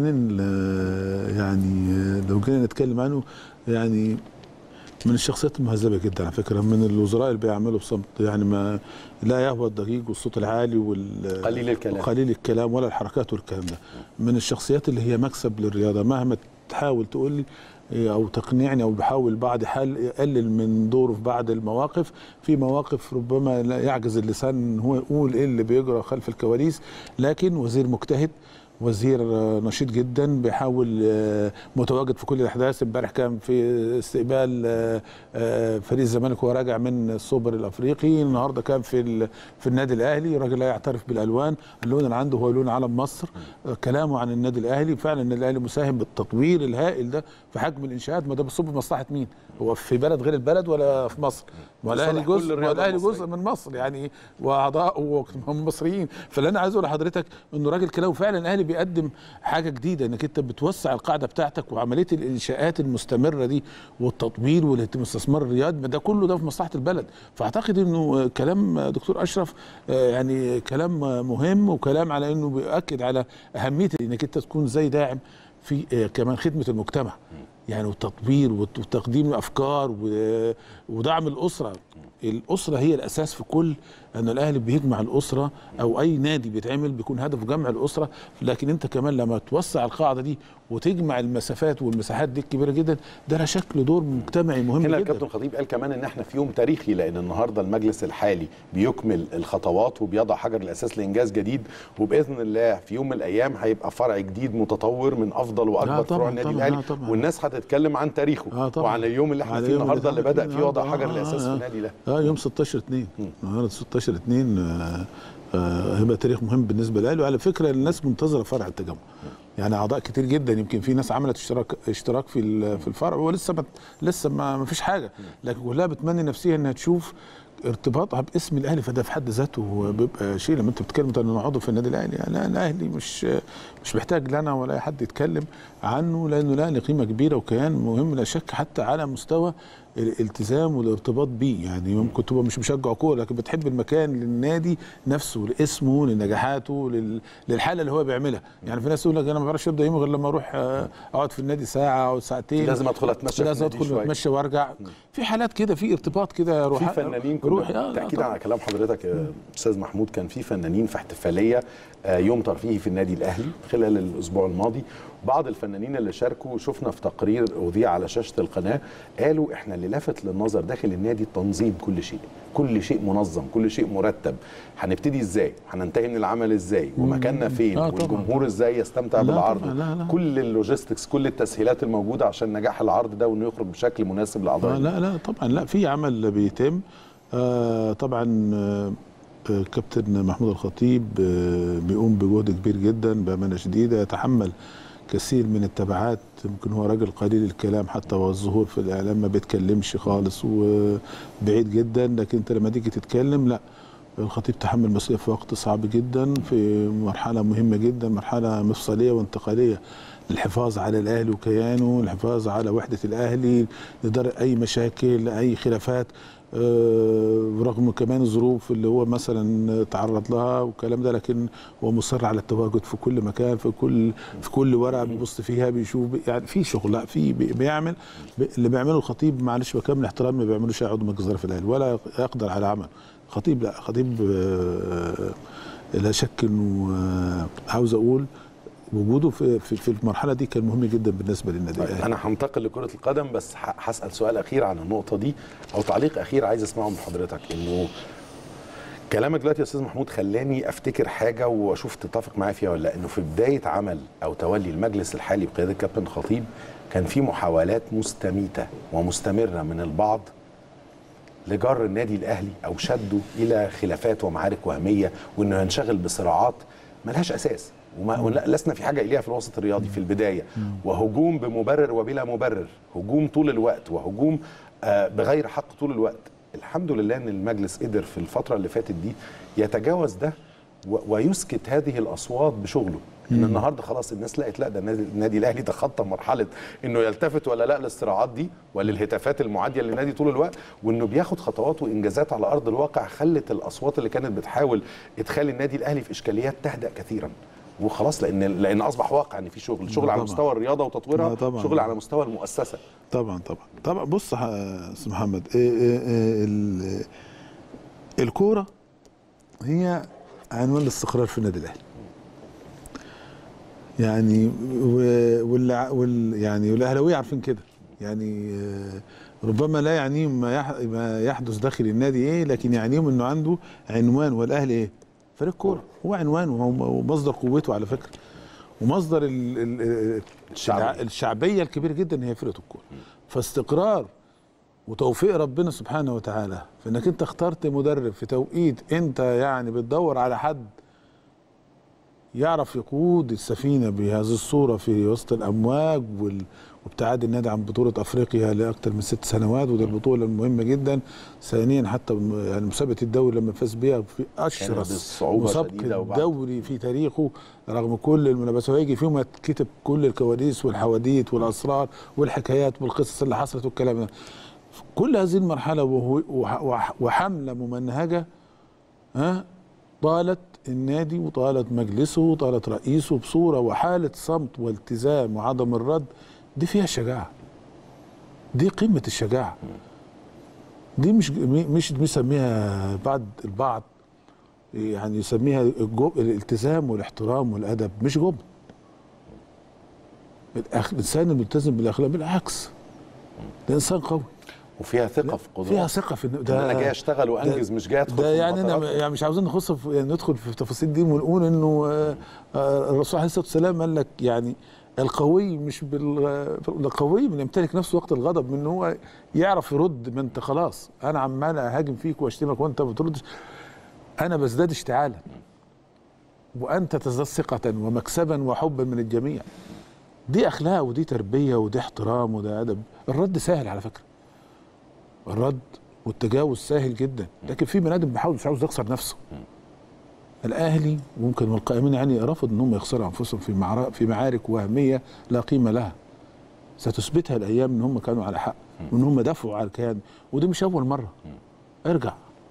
ال- يعني لو جينا نتكلم عنه يعني من الشخصيات المهذبه جدا على فكره من الوزراء اللي بيعملوا بصمت يعني ما لا يهوى الضجيج والصوت العالي وال قليل الكلام. قليل الكلام ولا الحركات والكلام ده من الشخصيات اللي هي مكسب للرياضه مهما تحاول تقول لي إيه، او تقنعني او بيحاول بعض حال يقلل من دوره في بعض المواقف في مواقف ربما لا يعجز اللسان ان هو يقول ايه اللي بيجرى خلف الكواليس لكن وزير مجتهد وزير آه، نشيط جدا بيحاول آه، متواجد في كل الاحداث امبارح كان في استقبال آه، آه، فريق الزمالك وهو راجع من السوبر الافريقي النهارده كان في ال- في النادي الاهلي راجل لا يعترف بالالوان اللون اللي عنده هو لون علم مصر آه، كلامه عن النادي الاهلي فعلا النادي الاهلي مساهم بالتطوير الهائل ده في حجم الانشاءات ما ده بيصب في مصلحه مين هو في بلد غير البلد ولا في مصر ما الاهلي مصالح كل جزء ما الرياضة الاهلي المصرية. جزء من مصر يعني واعضاء هم مصريين فاللي انا عايز اقول لحضرتك انه راجل كلاوي فعلا الاهلي بيقدم حاجه جديده انك انت بتوسع القاعده بتاعتك وعمليه الانشاءات المستمره دي والتطوير والاستثمار الرياضي ما ده كله ده في مصلحه البلد فاعتقد انه كلام دكتور اشرف آه، يعني كلام مهم وكلام على انه بيؤكد على اهميه انك انت تكون زي داعم في آه، كمان خدمه المجتمع يعني والتطوير وت- وتقديم افكار و- ودعم الاسره الاسره هي الاساس في كل ان الاهلي بيجمع الاسره او اي نادي بيتعمل بيكون هدفه جمع الاسره لكن انت كمان لما توسع القاعده دي وتجمع المسافات والمساحات دي الكبيره جدا ده له شكل دور مجتمعي مهم هنا جدا الكابتن الخطيب قال كمان ان احنا في يوم تاريخي لان النهارده المجلس الحالي بيكمل الخطوات وبيضع حجر الاساس لانجاز جديد وباذن الله في يوم من الايام هيبقى فرع جديد متطور من افضل واكبر آه طبعاً، فروع النادي طبعاً، الاهلي آه طبعاً. والناس هتتكلم عن تاريخه آه طبعاً. وعن اليوم اللي احنا على فيه يوم النهارده اللي بدا فيه فيه وضع آه، حجر آه، الاساس آه. في النادي الاهلي اه يوم 16 2 النهارده 16 2 آه، آه، هيبقى تاريخ مهم بالنسبه للاهلي وعلى فكره الناس منتظره فرع التجمع يعني اعضاء كتير جدا يمكن في ناس عملت اشتراك اشتراك في ال- في الفرع ولسه ما لسه ما ما فيش حاجه لكن كلها بتمني نفسها انها تشوف ارتباطها باسم الاهلي فده في حد ذاته بيبقى شيء لما انت بتتكلم عن انه عضو في النادي الاهلي يعني لا الاهلي مش مش محتاج لنا ولا اي حد يتكلم عنه لانه الاهلي قيمه كبيره وكيان مهم لا شك حتى على مستوى الالتزام والارتباط بيه يعني ممكن تبقى مش مشجع كوره لكن بتحب المكان للنادي نفسه لاسمه لنجاحاته لل... للحاله اللي هو بيعملش يعني في ناس يقول لك انا ما بعرفش ابدا يومي غير لما اروح آه، اقعد في النادي ساعه او ساعتين لازم ادخل اتمشى في لازم النادي ادخل شوية. اتمشى وارجع في حالات كده في ارتباط كده في روح فنانين روحي كنا آه، لا تاكيدا طبعاً. على كلام حضرتك يا استاذ محمود كان في فنانين في احتفاليه آه، يوم ترفيهي في النادي الاهلي خلال الاسبوع الماضي بعض الفنانين اللي شاركوا شفنا في تقرير اذيع على شاشه القناه قالوا احنا اللي لفت للنظر داخل النادي تنظيم كل شيء كل شيء منظم كل شيء مرتب هنبتدي ازاي هننتهي من العمل ازاي ومكاننا فين آه، طبعاً. والجمهور ازاي يستمتع لا بالعرض طبعاً، لا، لا. كل اللوجيستكس كل التسهيلات الموجوده عشان نجاح العرض ده وانه يخرج بشكل مناسب لاعضاء آه لا لا طبعا لا في عمل بيتم آه طبعا آه آه، كابتن محمود الخطيب آه بيقوم بجهد كبير جدا بامانه شديده يتحمل كثير من التبعات يمكن هو راجل قليل الكلام حتى والظهور في الاعلام ما بيتكلمش خالص وبعيد جدا لكن انت لما تيجي تتكلم لا الخطيب تحمل مسؤوليه في وقت صعب جدا في مرحله مهمه جدا مرحله مفصليه وانتقاليه للحفاظ على الاهلي وكيانه الحفاظ على وحده الاهلي اداره اي مشاكل اي خلافات آه، رغم كمان الظروف اللي هو مثلا تعرض لها والكلام ده لكن هو مصر على التواجد في كل مكان في كل في كل ورقه بيبص فيها بيشوف يعني في شغل لا في بي- بيعمل بي- اللي بيعمله الخطيب معلش بكامل احترامي ما بيعملوش اي عضو مجلس اداره في الاهلي ولا يقدر على عمل خطيب لا خطيب آه، لا شك انه آه، عاوز اقول وجوده في في في المرحله دي كان مهم جدا بالنسبه للنادي طيب الاهلي انا هنتقل لكره القدم بس ه- هسال سؤال اخير عن النقطه دي او تعليق اخير عايز اسمعه من حضرتك انه كلامك دلوقتي يا استاذ محمود خلاني افتكر حاجه واشوف تتفق معايا فيها ولا لا انه في بدايه عمل او تولي المجلس الحالي بقياده كابتن خطيب كان في محاولات مستميته ومستمره من البعض لجر النادي الاهلي او شده الى خلافات ومعارك وهميه وانه ينشغل بصراعات ملهاش اساس وما ولسنا في حاجه اليها في الوسط الرياضي في البدايه وهجوم بمبرر وبلا مبرر هجوم طول الوقت وهجوم آه، بغير حق طول الوقت الحمد لله ان المجلس قدر في الفتره اللي فاتت دي يتجاوز ده و- ويسكت هذه الاصوات بشغله ان النهارده خلاص الناس لقت لا ده النادي, النادي الاهلي تخطى مرحله انه يلتفت ولا لا للصراعات دي وللهتافات المعاديه للنادي طول الوقت وانه بياخد خطوات وانجازات على ارض الواقع خلت الاصوات اللي كانت بتحاول ادخال النادي الاهلي في اشكاليات تهدأ كثيرا وخلاص لان لان اصبح واقع ان في شغل شغل على طبعاً. مستوى الرياضه وتطويرها لا طبعاً. شغل على مستوى المؤسسه طبعا طبعا طبعا بص يا استاذ محمد إيه إيه إيه ال- الكوره هي عنوان الاستقرار في النادي الاهلي يعني و- واللع- وال يعني والاهلاويه عارفين كده يعني آه، ربما لا يعنيهم ما يح- ما يحدث داخل النادي ايه لكن يعنيهم انه عنده عنوان والاهلي ايه فريق كوره هو عنوان وهو مصدر قوته على فكره ومصدر ال ال الشعبية. الشعبيه الكبير جدا هي فرقه الكوره فاستقرار وتوفيق ربنا سبحانه وتعالى في انك انت اخترت مدرب في توقيت انت يعني بتدور على حد يعرف يقود السفينه بهذه الصوره في وسط الامواج وال- وابتعاد النادي عن بطوله افريقيا لاكثر من ست سنوات ودي البطوله المهمه جدا ثانيا حتى م- يعني مسابقه الدوري لما فاز بيها في اشرس بالصعوبة شديدة مسابقه وبعد. دوري في تاريخه رغم كل المنافسه ويجي فيهم يتكتب كل الكواليس والحواديت والاسرار والحكايات والقصص اللي حصلت والكلام ده كل هذه المرحله وهو وح- وح- وحمله ممنهجه ها طالت النادي وطالت مجلسه وطالت رئيسه بصوره وحاله صمت والتزام وعدم الرد دي فيها شجاعه دي قمه الشجاعه دي مش مش بيسميها بعض البعض يعني يسميها الجو- الالتزام والاحترام والادب مش جبن الأخ- الانسان الملتزم بالاخلاق بالعكس ده انسان قوي وفيها ثقه في قدرات فيها ثقه في ده انا جاي اشتغل وانجز مش جاي ادخل ده في يعني انا مخاطرات. يعني مش عاوزين نخص في يعني ندخل في التفاصيل دي ونقول انه آه، آه، الرسول عليه الصلاه والسلام قال لك يعني القوي مش بال القوي من يمتلك نفسه وقت الغضب من ان هو يعرف يرد ما انت خلاص انا عمال اهاجم فيك واشتمك وانت ما بتردش انا بزداد اشتعالا وانت تزداد ثقه ومكسبا وحبا من الجميع دي اخلاق ودي تربيه ودي احترام وده ادب الرد سهل على فكره الرد والتجاوز سهل جدا لكن في بني ادم بيحاول مش عاوز يخسر نفسه الاهلي ممكن والقائمين يعني رفض انهم يخسروا انفسهم في معركة في معارك وهميه لا قيمه لها ستثبتها الايام ان هم كانوا على حق وان هم دافعوا على الكيان ودي مش اول مره ارجع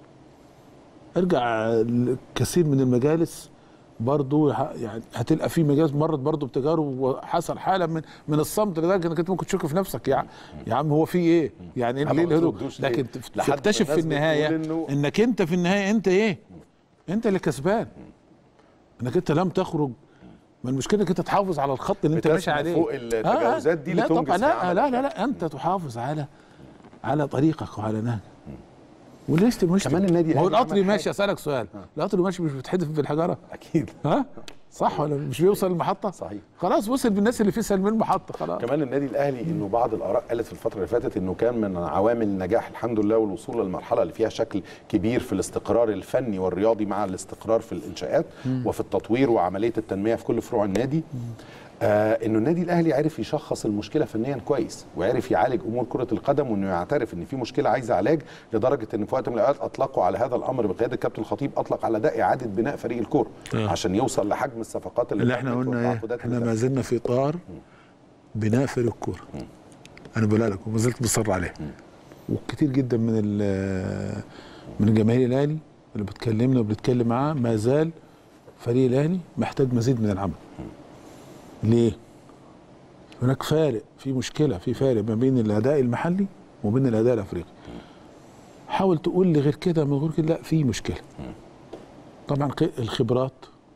ارجع كثير من المجالس برضو ه- يعني هتلقى في مجالس مرت برضو بتجارب وحصل حاله من من الصمت لدرجه انك انت ممكن تشك في نفسك يا يا عم هو في ايه؟ يعني ما ليه الهدوء؟ بتردوش ليه؟ لكن تف- لحد ما تكتشف في الناس النهايه بتقول إنه- انك انت في النهايه انت ايه؟ انت اللي كسبان انك انت لم تخرج ما المشكله انك انت تحافظ على الخط اللي انت بتسمع ماشي عليه فوق التجاوزات دي لا لتنجز طبعا في لا عملك. لا لا لا انت تحافظ على على طريقك وعلى نهجك وليه يشتم ويشتم كمان النادي ما هو الأهلي القطر عمل ماشي حاجة. اسالك سؤال القطر ماشي مش بيتحدف بالحجاره اكيد ها صح ولا مش بيوصل المحطه صحيح. خلاص وصل بالناس اللي فيه سلم المحطه خلاص كمان النادي الاهلي انه بعض الاراء قالت في الفتره اللي فاتت انه كان من عوامل النجاح الحمد لله والوصول للمرحله اللي فيها شكل كبير في الاستقرار الفني والرياضي مع الاستقرار في الانشاءات وفي التطوير وعمليه التنميه في كل فروع النادي آه انه النادي الاهلي عرف يشخص المشكله فنيا كويس وعرف يعالج امور كره القدم وانه يعترف ان في مشكله عايزه علاج لدرجه ان في وقت من الاوقات اطلقوا على هذا الامر بقياده الكابتن الخطيب اطلق على ده اعاده بناء فريق الكوره آه. عشان يوصل لحجم الصفقات اللي اللي احنا تمت قلنا ايه والتعاقدات احنا اللي ما زلنا في اطار بناء فريق الكوره انا بقول لك وما زلت بصر عليه وكتير جدا من ال- من الجماهير الاهلي اللي بتكلمنا وبنتكلم معاه ما زال فريق الاهلي محتاج مزيد من العمل ليه هناك فارق في مشكله في فارق ما بين الاداء المحلي وبين الاداء الافريقي حاول تقول لي غير كده من غير كده لا في مشكله طبعا ق- الخبرات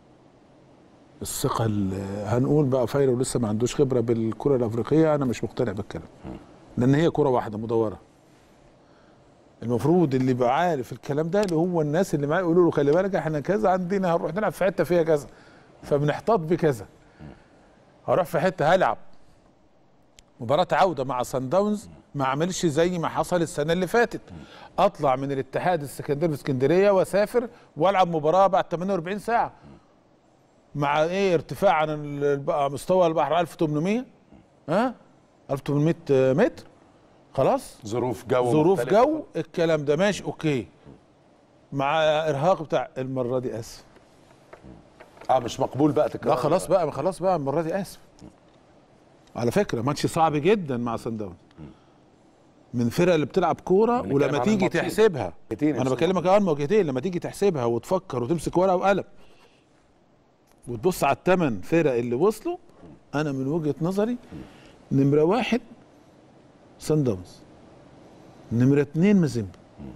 الثقه ال- هنقول بقى فايرو لسه ما عندوش خبره بالكره الافريقيه انا مش مقتنع بالكلام لان هي كره واحده مدوره المفروض اللي يبقى عارف الكلام ده اللي هو الناس اللي معاه يقولوا له خلي بالك احنا كذا عندنا هنروح نلعب في حته فيها كذا فبنحتاط بكذا هروح في حته هلعب مباراة عودة مع سان داونز ما اعملش زي ما حصل السنة اللي فاتت اطلع من الاتحاد السكندري في اسكندرية واسافر والعب مباراة بعد 48 ساعة مع ايه ارتفاع عن ال- بقى مستوى البحر 1800 ها 1800 متر خلاص ظروف جو ظروف مختلفة. جو الكلام ده ماشي اوكي مع ارهاق بتاع المره دي اسف اه مش مقبول بقى تكرار لا خلاص بقى ما خلاص بقى المره دي اسف على فكره ماتش صعب جدا مع سان داونز من الفرق اللي بتلعب كوره بنتكلم ولما عن تيجي الماتشين. تحسبها مواجهتين يا انا أستاذ بكلمك اه مواجهتين لما تيجي تحسبها وتفكر وتمسك ورقه وقلم وتبص على الثمان فرق اللي وصلوا انا من وجهه نظري نمره واحد سان داونز نمره اثنين مازيمبا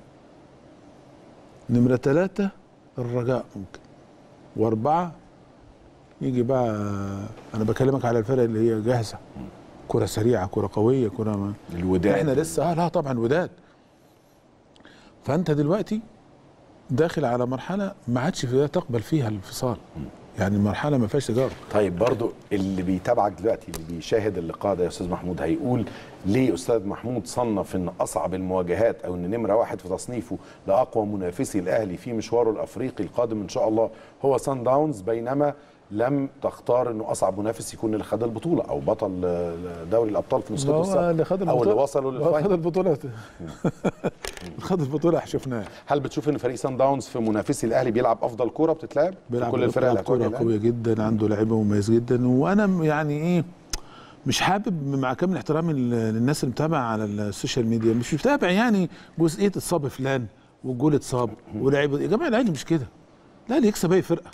نمره ثلاثه الرجاء ممكن واربعه يجي بقى انا بكلمك على الفرق اللي هي جاهزه كره سريعه كره قويه كره ما الوداد احنا لسه اه لا طبعا وداد فانت دلوقتي داخل على مرحله ما عادش فيها تقبل فيها الانفصال يعني المرحله ما فيهاش تجارب طيب برضو اللي بيتابعك دلوقتي اللي بيشاهد اللقاء ده يا استاذ محمود هيقول ليه استاذ محمود صنف ان اصعب المواجهات او ان نمره واحد في تصنيفه لاقوى منافسي الاهلي في مشواره الافريقي القادم ان شاء الله هو سان داونز بينما لم تختار انه اصعب منافس يكون اللي خد البطوله او بطل آه، دوري الابطال في نسخته هو السابقه اللي خد او اللي البطولة. وصلوا هو خد للفاينل البطوله خد البطوله شفناها هل بتشوف ان فريق سان داونز في منافسي الاهلي بيلعب افضل كوره بتتلعب في بيلعب كل الفرق اللي كوره هتواجه قويه جدا عنده لعيبه مميز جدا وانا م- يعني ايه مش حابب مع كامل احترامي لل- للناس اللي متابعه على السوشيال ميديا مش متابع يعني جزئيه اتصاب فلان والجول اتصاب ولاعيبه يا جماعه الاهلي مش كده الاهلي يكسب اي فرقه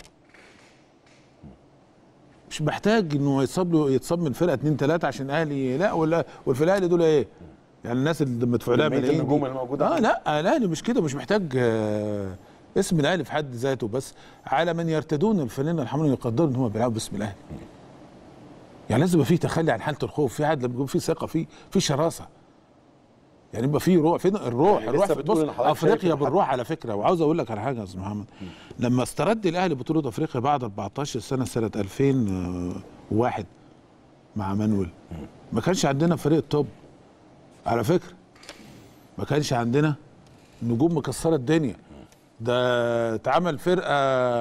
مش محتاج انه يتصاب له يتصاب من فرقه اتنين تلاته عشان الاهلي لا ولا والفرق الاهلي دول ايه؟ يعني الناس اللي مدفوع لها كمية ملايين دي- النجوم الموجودة اه فيه. لا الاهلي مش كده مش محتاج آه اسم الاهلي في حد ذاته بس على من يرتدون الفانلة الحمراء يقدروا ان هم بيلعبوا باسم الاهلي يعني لازم يبقى في تخلي عن حاله الخوف في حد لما يكون في ثقه في في شراسه يعني يبقى في روح فين الروح يعني الروح لسه في- بتقول بص إن حضرتك افريقيا شايف إن حد- بالروح على فكره وعاوز اقول لك على حاجه يا استاذ محمد لما استرد الاهلي بطوله افريقيا بعد 14 سنه سنه 2001 مع مانويل ما كانش عندنا فريق توب على فكره ما كانش عندنا نجوم مكسره الدنيا ده اتعمل فرقه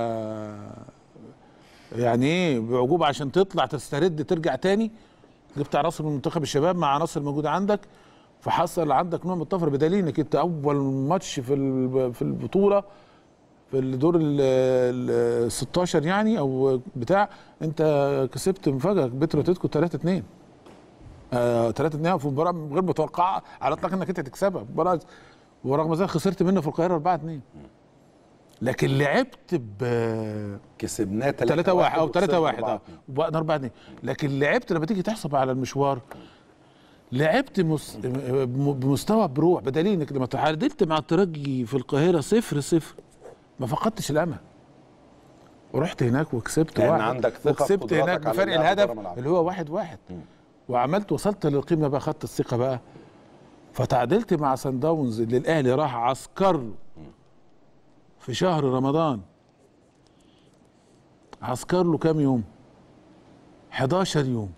يعني ايه بعجوبه عشان تطلع تسترد ترجع تاني جبت عناصر من منتخب الشباب مع عناصر موجوده عندك فحصل عندك نوع من الطفره بدليل انك انت اول ماتش في ال- في البطوله في الدور ال 16 يعني او بتاع انت كسبت مفاجاه بترو اتلتيكو 3 2 آه 3 2 في مباراه غير متوقعه على اطلاق انك انت تكسبها مباراه ورغم ذلك خسرت منه في القاهره 4 2 لكن لعبت ب كسبناه 3 1 او 3 1 وخسرنا اه وبقى 4 2 لكن لعبت لما تيجي تحسب على المشوار لعبت مس... م- بمستوى بروح بدليل انك لما تعادلت مع الترجي في القاهره صفر صفر ما فقدتش الامل ورحت هناك وكسبت لأن واحد عندك ثقة في وكسبت قدراتك هناك على بفرق اللعب الهدف بره ملعبك. اللي هو واحد واحد وعملت وصلت للقيمه بقى خدت الثقه بقى فتعادلت مع سان داونز اللي الاهلي راح عسكر له في شهر رمضان عسكر له كام يوم 11 يوم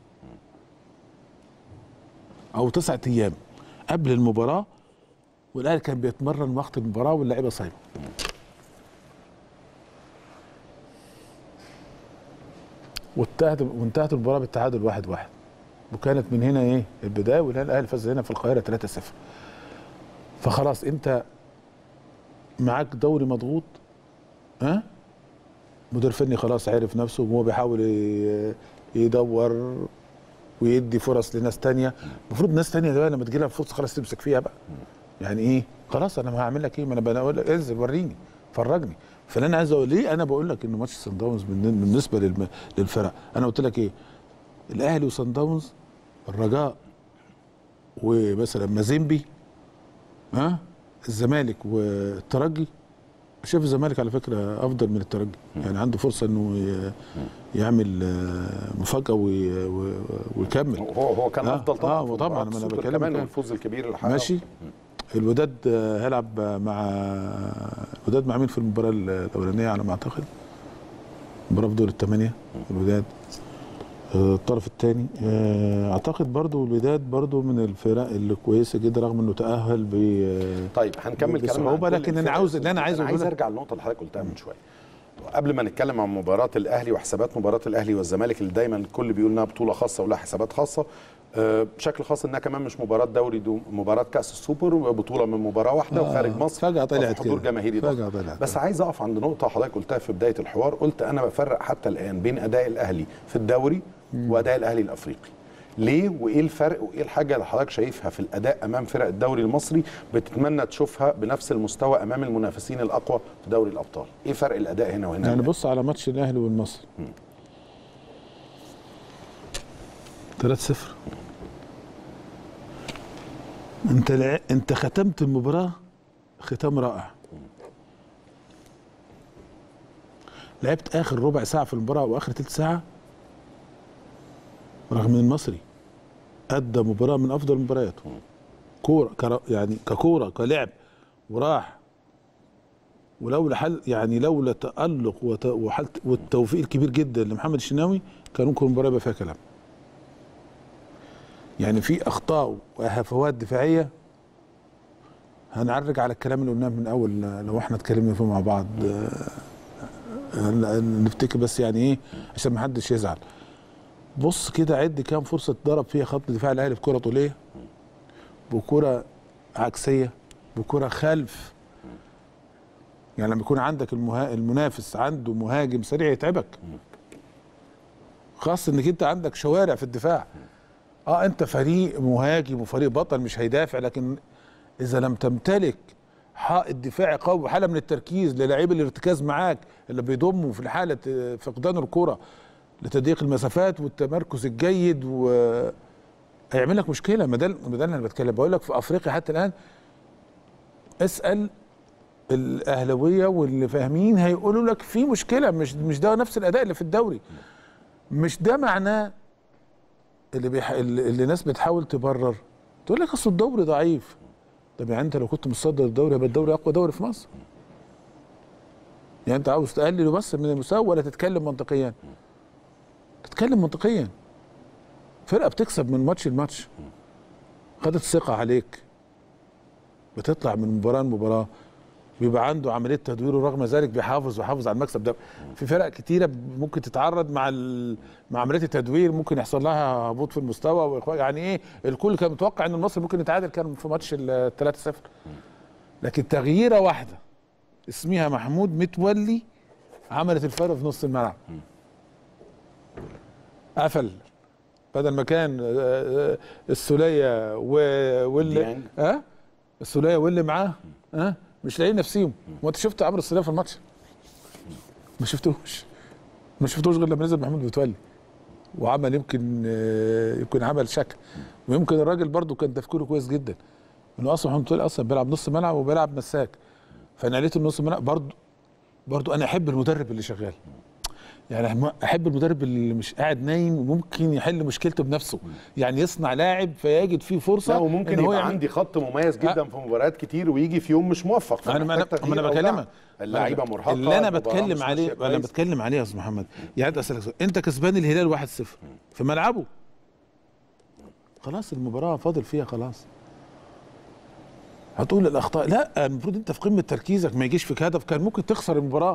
او تسعة ايام قبل المباراه والاهلي كان بيتمرن وقت المباراه واللعيبه صايمه وانتهت وانتهت المباراه بالتعادل واحد واحد وكانت من هنا ايه البدايه والهلال الاهلي فاز هنا في القاهره 3-0 فخلاص انت معاك دوري مضغوط ها مدير فني خلاص عرف نفسه وهو بيحاول ي- يدور ويدي فرص لناس تانية المفروض ناس تانية بقى لما تجي لها فرصه خلاص تمسك فيها بقى يعني ايه خلاص انا هعمل لك ايه ما انا بقول لك انزل وريني فرجني فاللي انا عايز اقول ليه انا بقول لك ان ماتش سان داونز بالن- بالنسبه للم- للفرق انا قلت لك ايه الاهلي وسان داونز الرجاء ومثلا مازيمبي ها الزمالك والترجي شايف الزمالك على فكره افضل من الترجي يعني عنده فرصه انه ي- يعمل آه، مفاجاه وي- و- ويكمل هو هو كان آه، افضل طبعا آه، في طبعاً، مباراة ما أنا السوبر بكلمك كمان كده. والفوز الكبير اللي حققه. ماشي الوداد آه، هيلعب مع الوداد مع مين في المباراه الاولانيه على ما اعتقد مباراه في دور الثمانيه الوداد آه، الطرف الثاني اعتقد برضو الوداد برضو من الفرق اللي كويسه جدا رغم انه تاهل ب آه، طيب هنكمل كلام بصعوبة، لكن أنا عاوز- اللي أنا عايزه انا عايز أقوله لك- ارجع للنقطه اللي حضرتك قلتها من شويه قبل ما نتكلم عن مباراه الاهلي وحسابات مباراه الاهلي والزمالك اللي دايما الكل بيقول انها بطوله خاصه ولها حسابات خاصه آه، بشكل خاص انها كمان مش مباراه دوري دو مباراه كاس السوبر بطوله من مباراه واحده آه، وخارج مصر فجأة طلعت وفي حضور كده. جماهيري ضخم. فجأة طلعت بس كده. عايز اقف عند نقطه حضرتك قلتها في بدايه الحوار قلت انا بفرق حتى الان بين اداء الاهلي في الدوري واداء الاهلي الافريقي ليه وايه الفرق وايه الحاجه اللي حضرتك شايفها في الاداء امام فرق الدوري المصري بتتمنى تشوفها بنفس المستوى امام المنافسين الاقوى في دوري الابطال ايه فرق الاداء هنا وهنا يعني بص على ماتش الاهلي والمصري 3-0 انت لع... انت ختمت المباراه ختام رائع لعبت اخر ربع ساعه في المباراه واخر ثلث ساعه رغم ان المصري ادى مباراه من افضل مبارياته كوره كرا يعني ككوره كلعب وراح ولولا حل يعني لولا تألق وت- وحل والتوفيق الكبير جدا لمحمد الشناوي كان ممكن المباراه يبقى فيها كلام. يعني في اخطاء وهفوات دفاعيه هنعرج على الكلام اللي قلناه من اول لو احنا اتكلمنا فيه مع بعض آه، آه، نفتكر بس يعني ايه عشان ما حدش يزعل. بص كده عد كام فرصه ضرب فيها خط دفاع الاهلي بكره طوليه بكره عكسيه بكره خلف يعني لما يكون عندك المها... المنافس عنده مهاجم سريع يتعبك خاصة انك انت عندك شوارع في الدفاع اه انت فريق مهاجم وفريق بطل مش هيدافع لكن اذا لم تمتلك حائط دفاعي قوي وحاله من التركيز للاعيب الارتكاز معاك اللي بيضموا في حاله آه، فقدان الكره لتضييق المسافات والتمركز الجيد و هيعمل لك مشكله ما ده ما ده اللي انا بتكلم بقول لك في افريقيا حتى الان اسال الاهلاويه واللي فاهمين هيقولوا لك في مشكله مش مش ده نفس الاداء اللي في الدوري مش ده معناه اللي بيح... اللي اللي ناس بتحاول تبرر تقول لك اصل الدوري ضعيف طب يعني انت لو كنت مصدر الدوري يبقى الدوري اقوى دوري في مصر يعني انت عاوز تقلل بس من المستوى ولا تتكلم منطقيا تتكلم منطقيا فرقه بتكسب من ماتش لماتش خدت ثقه عليك بتطلع من مباراه لمباراه بيبقى عنده عمليه تدوير ورغم ذلك بيحافظ ويحافظ على المكسب ده في فرق كتيره ممكن تتعرض مع ال... مع عمليه التدوير ممكن يحصل لها هبوط في المستوى وإخراج- يعني ايه الكل كان متوقع ان المصري ممكن يتعادل كان في ماتش ال 3-0 لكن تغييره واحده اسمها محمود متولي عملت الفرق في نص الملعب قفل بدل ما كان آه، آه، السوليه و- واللي ديانج. ها السوليه واللي معاه ها مش لاقيين نفسيهم وانت شفت عمرو السوليه في الماتش ما شفتوش ما شفتوش غير لما نزل محمود متولي وعمل يمكن آه، يمكن عمل شكل ويمكن الراجل برضو كان تفكيره كويس جدا انه اصلا محمود متولي اصلا بيلعب نص ملعب وبيلعب مساك فانا لقيت النص ملعب برضو برضو انا احب المدرب اللي شغال يعني أهم- احب المدرب اللي مش قاعد نايم وممكن يحل مشكلته بنفسه يعني يصنع لاعب فيجد فيه فرصه لا وممكن إن هو يبقى يعمل- عندي خط مميز جدا في مباريات كتير ويجي في يوم مش موفق انا ما انا فمحتاج ما انا تغيير أو دعم. بكلمك اللعيبه مرهقه اللي انا المباراة بتكلم مش عليه ماشية انا كويس. بتكلم عليه يا استاذ محمد يعني انت اسالك سؤال انت كسبان الهلال 1-0 في ملعبه خلاص المباراه فاضل فيها خلاص هتقول الاخطاء لا المفروض انت في قمه تركيزك ما يجيش فيك هدف كان ممكن تخسر المباراه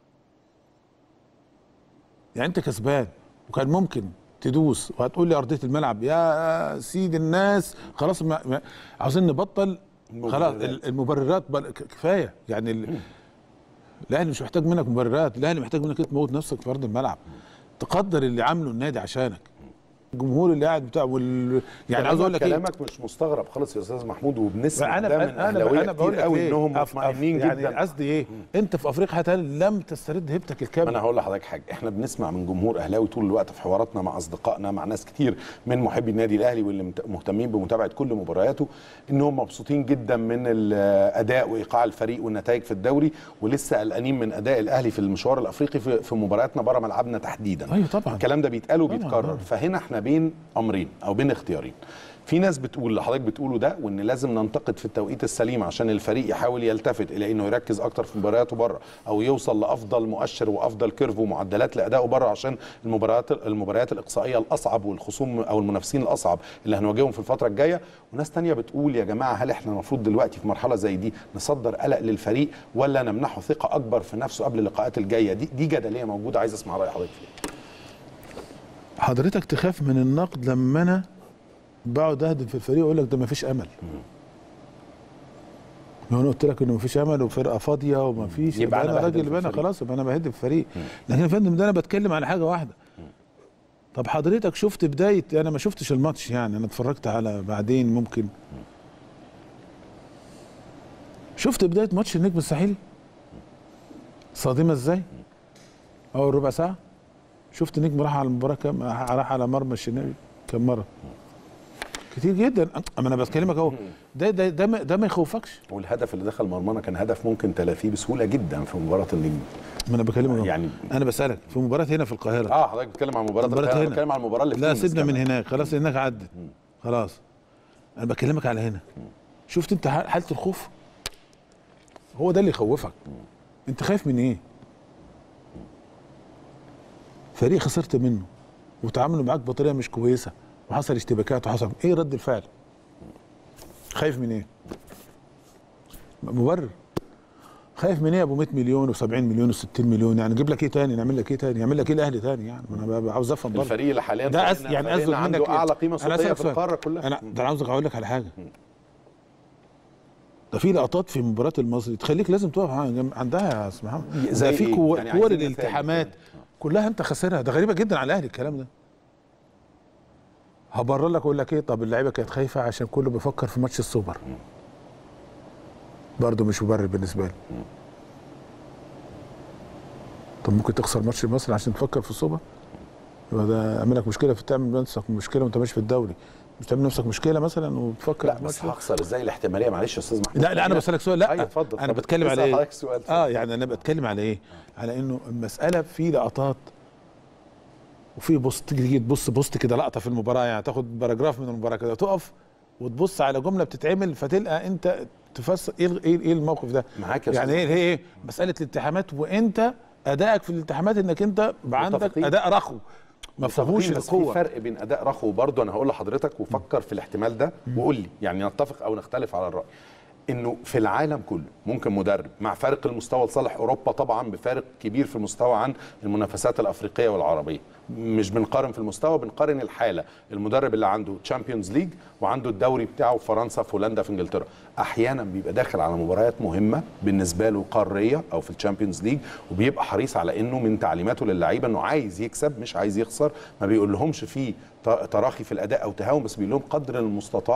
يعني انت كسبان وكان ممكن تدوس وهتقول لي ارضيه الملعب يا سيد الناس خلاص ما ما عاوزين نبطل خلاص المبررات. المبررات بل- ك- كفايه يعني ال- الاهلي مش محتاج منك مبررات الاهلي محتاج منك إنت تموت نفسك في ارض الملعب تقدر اللي عامله النادي عشانك الجمهور اللي قاعد بتاع وال... يعني عاوز اقول لك ايه كلامك مش مستغرب خالص يا استاذ محمود وبنسمع انا ده من انا اهلاويه انا بقول كتير لك قوي إيه؟ انهم أف- أف- مطمئنين يعني جدا قصدي ايه انت في افريقيا حتى لم تسترد هيبتك ما الكامله انا هقول لحضرتك حاجه احنا بنسمع من جمهور اهلاوي طول الوقت في حواراتنا مع اصدقائنا مع ناس كتير من محبي النادي الاهلي واللي مت- مهتمين بمتابعه كل مبارياته انهم مبسوطين جدا من الاداء وايقاع الفريق والنتائج في الدوري ولسه قلقانين من اداء الاهلي في المشوار الافريقي في, في مبارياتنا بره ملعبنا تحديدا أيوة طبعاً. الكلام ده بيتقال طبعاً، وبيتكرر طبعاً. فهنا احنا بين امرين او بين اختيارين في ناس بتقول اللي حضرتك بتقوله ده وان لازم ننتقد في التوقيت السليم عشان الفريق يحاول يلتفت الى انه يركز اكتر في مبارياته بره او يوصل لافضل مؤشر وافضل كيرف ومعدلات لادائه بره عشان المباريات المباريات الاقصائيه الاصعب والخصوم او المنافسين الاصعب اللي هنواجههم في الفتره الجايه وناس تانية بتقول يا جماعه هل احنا المفروض دلوقتي في مرحله زي دي نصدر قلق للفريق ولا نمنحه ثقه اكبر في نفسه قبل اللقاءات الجايه دي دي جدليه موجوده عايز اسمع راي حضرتك فيها حضرتك تخاف من النقد لما انا بقعد اهدم في الفريق واقول لك ده مفيش امل لو انا قلت لك انه مفيش امل وفرقه فاضيه ومفيش يبقى يبقى أنا انا بهدم راجل في يبقى انا الفريق. خلاص يبقى انا بهدم في الفريق لكن يا فندم ده انا بتكلم على حاجه واحده طب حضرتك شفت بدايه انا ما شفتش الماتش يعني انا اتفرجت على بعدين ممكن شفت بدايه ماتش النجم الساحلي صادمه ازاي اول ربع ساعه شفت نجم راح على المباراه كم راح على مرمى الشناوي كم مره كتير جدا اما انا بكلمك اهو ده ده ده ما, ده ما يخوفكش والهدف اللي دخل مرمانا كان هدف ممكن تلافيه بسهوله جدا في مباراه النجم ما انا بكلمك أهو. يعني- انا بسالك في مباراه هنا في القاهره اه حضرتك بتتكلم عن مباراه مباراة القاهرة، هنا. بتتكلم عن المباراه اللي في لا تونس سيبنا من كمان. هناك خلاص هناك عدت خلاص انا بكلمك على هنا شفت انت ح- حاله الخوف هو ده اللي يخوفك انت خايف من ايه فريق خسرت منه وتعاملوا معاك بطريقه مش كويسه وحصل اشتباكات وحصل ايه رد الفعل خايف من ايه مبرر خايف من ايه يا ابو 100 مليون و70 مليون و60 مليون يعني نجيب لك ايه تاني نعمل لك ايه تاني يعمل لك ايه الاهلي تاني يعني ما انا ب- عاوز افهم برضه الفريق اللي حاليا ده أس... فريقنا- يعني فريقنا ازود عنده منك إيه؟ اعلى قيمه أنا صوتيه أسألك في سؤال. القاره كلها انا ده انا عاوزك اقول لك على حاجه ده في لقطات في مباراه المصري تخليك لازم تقف عن- عندها يا استاذ محمد زي ده في إيه؟ كور, يعني كور عايزين الالتحامات نتائج كلها انت خاسرها ده غريبه جدا على الاهلي الكلام ده هبرر لك اقول لك ايه طب اللعيبه كانت خايفه عشان كله بيفكر في ماتش السوبر برضه مش مبرر بالنسبه لي طب ممكن تخسر ماتش مصر عشان تفكر في السوبر يبقى ده عامل لك مشكله في تعمل نفسك مشكله وانت ماشي في الدوري مش تعمل نفسك مشكله مثلا وتفكر لا في بس الماتش ده؟ هخسر ازاي الاحتماليه معلش يا استاذ محمود لا لا انا بسالك سؤال لا أيوة، اتفضل، انا اتفضل. بتكلم اسأل على ايه حضرتك سؤال، اتفضل. اه يعني انا بتكلم على ايه على انه المساله في لقطات وفي بوست تيجي تبص بوست كده لقطه في المباراه يعني تاخد باراجراف من المباراه كده تقف وتبص على جمله بتتعمل فتلقى انت تفسر ايه ايه ايه الموقف ده معاك يا يعني أستاذ ايه هي ايه مساله الالتحامات وانت ادائك في الالتحامات انك انت عندك متفقين. اداء رخو ما فيهوش متفقين، بس في القوه فرق بين اداء رخو برضه انا هقول لحضرتك وفكر في الاحتمال ده وقول لي يعني نتفق او نختلف على الراي انه في العالم كله ممكن مدرب مع فارق المستوى لصالح اوروبا طبعا بفارق كبير في المستوى عن المنافسات الافريقيه والعربيه مش بنقارن في المستوى بنقارن الحاله المدرب اللي عنده تشامبيونز ليج وعنده الدوري بتاعه في فرنسا في هولندا في انجلترا احيانا بيبقى داخل على مباريات مهمه بالنسبه له قاريه او في الشامبيونز ليج وبيبقى حريص على انه من تعليماته للعيبه انه عايز يكسب مش عايز يخسر ما بيقول لهمش فيه ت- تراخي في الاداء او تهاون بس بيقول لهم قدر المستطاع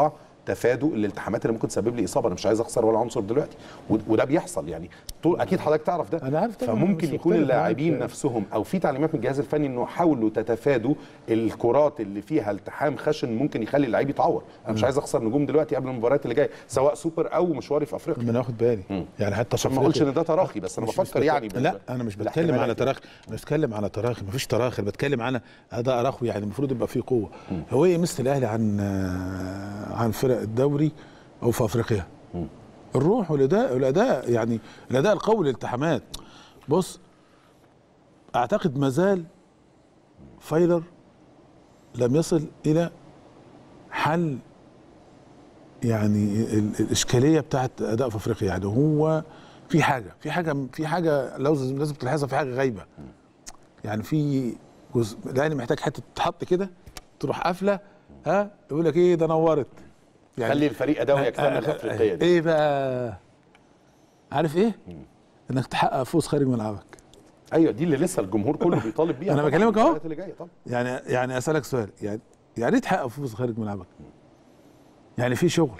تفادوا الالتحامات اللي ممكن تسبب لي اصابه انا مش عايز اخسر ولا عنصر دلوقتي و- وده بيحصل يعني طول اكيد حضرتك تعرف ده أنا عارف طبعاً، فممكن مش يكون مختلف اللاعبين معاك. نفسهم او في تعليمات من الجهاز الفني انه حاولوا تتفادوا الكرات اللي فيها التحام خشن ممكن يخلي اللعيب يتعور انا مش عايز اخسر نجوم دلوقتي قبل المباريات اللي جايه سواء سوبر او مشواري في افريقيا ما انا واخد بالي يعني حتى عشان ما في اقولش أفريقيا- ان ده تراخي بس انا مش بفكر بتك- يعني لا انا مش بتكلم على بالاحتمالات تراخي انا بتكلم على تراخي مفيش تراخي بتكلم على اداء رخوي يعني المفروض يبقى فيه قوه هو ايه مثل الاهلي عن آه، عن فرق الدوري او في افريقيا الروح والاداء والاداء يعني الاداء القوي للالتحامات بص اعتقد ما زال فايلر لم يصل الى حل يعني ال- الاشكاليه بتاعت اداء في افريقيا يعني هو في حاجه في حاجه في حاجه لازم لازم تلاحظها في حاجه غايبه يعني في جزء الاهلي محتاج حته تتحط كده تروح قافله ها يقول لك ايه ده نورت خلي الفريق اداؤه يكتمل آه، الافريقيه دي ايه بقى عارف ايه انك تحقق فوز خارج ملعبك ايوه دي اللي لسه الجمهور كله بيطالب بيها أنا طبعاً بكلمك أهو. المباريات اللي جايه طبعا يعني يعني اسالك سؤال يعني يعني ايه تحقق فوز خارج ملعبك يعني في شغل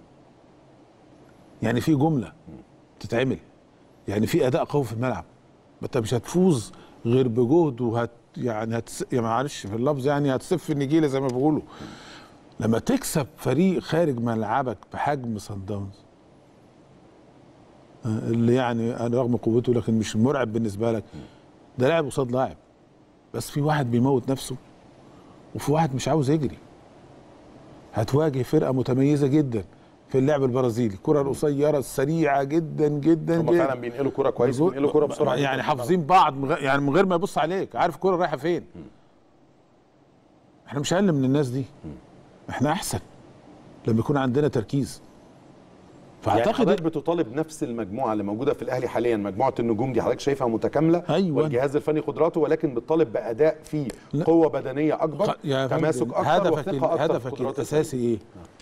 يعني في جمله تتعمل يعني في اداء قوي في الملعب ما انت مش هتفوز غير بجهد وهت يعني هتس... يعني معلش في اللفظ يعني هتسف النجيله زي ما بيقولوا لما تكسب فريق خارج ملعبك بحجم صن داونز آه، اللي يعني أنا رغم قوته لكن مش مرعب بالنسبه لك ده لاعب قصاد لاعب بس في واحد بيموت نفسه وفي واحد مش عاوز يجري هتواجه فرقه متميزه جدا في اللعب البرازيلي الكره القصيره السريعه جدا جدا هم جدا فعلا بينقلوا كوره كويس بينقلوا كوره بسرعه يعني جداً. حافظين بعض من غير- يعني من غير ما يبص عليك عارف الكوره رايحه فين احنا مش اقل من الناس دي احنا احسن لما يكون عندنا تركيز يعني فاعتقد حضرتك بتطالب نفس المجموعه اللي موجوده في الاهلي حاليا مجموعه النجوم دي حضرتك شايفها متكامله أيوة. والجهاز الفني قدراته ولكن بتطالب باداء فيه لا. قوه بدنيه اكبر خ- يا فندم، تماسك اكتر هدفك وثقه اكتر في هدفك قدرات الاساسي ايه؟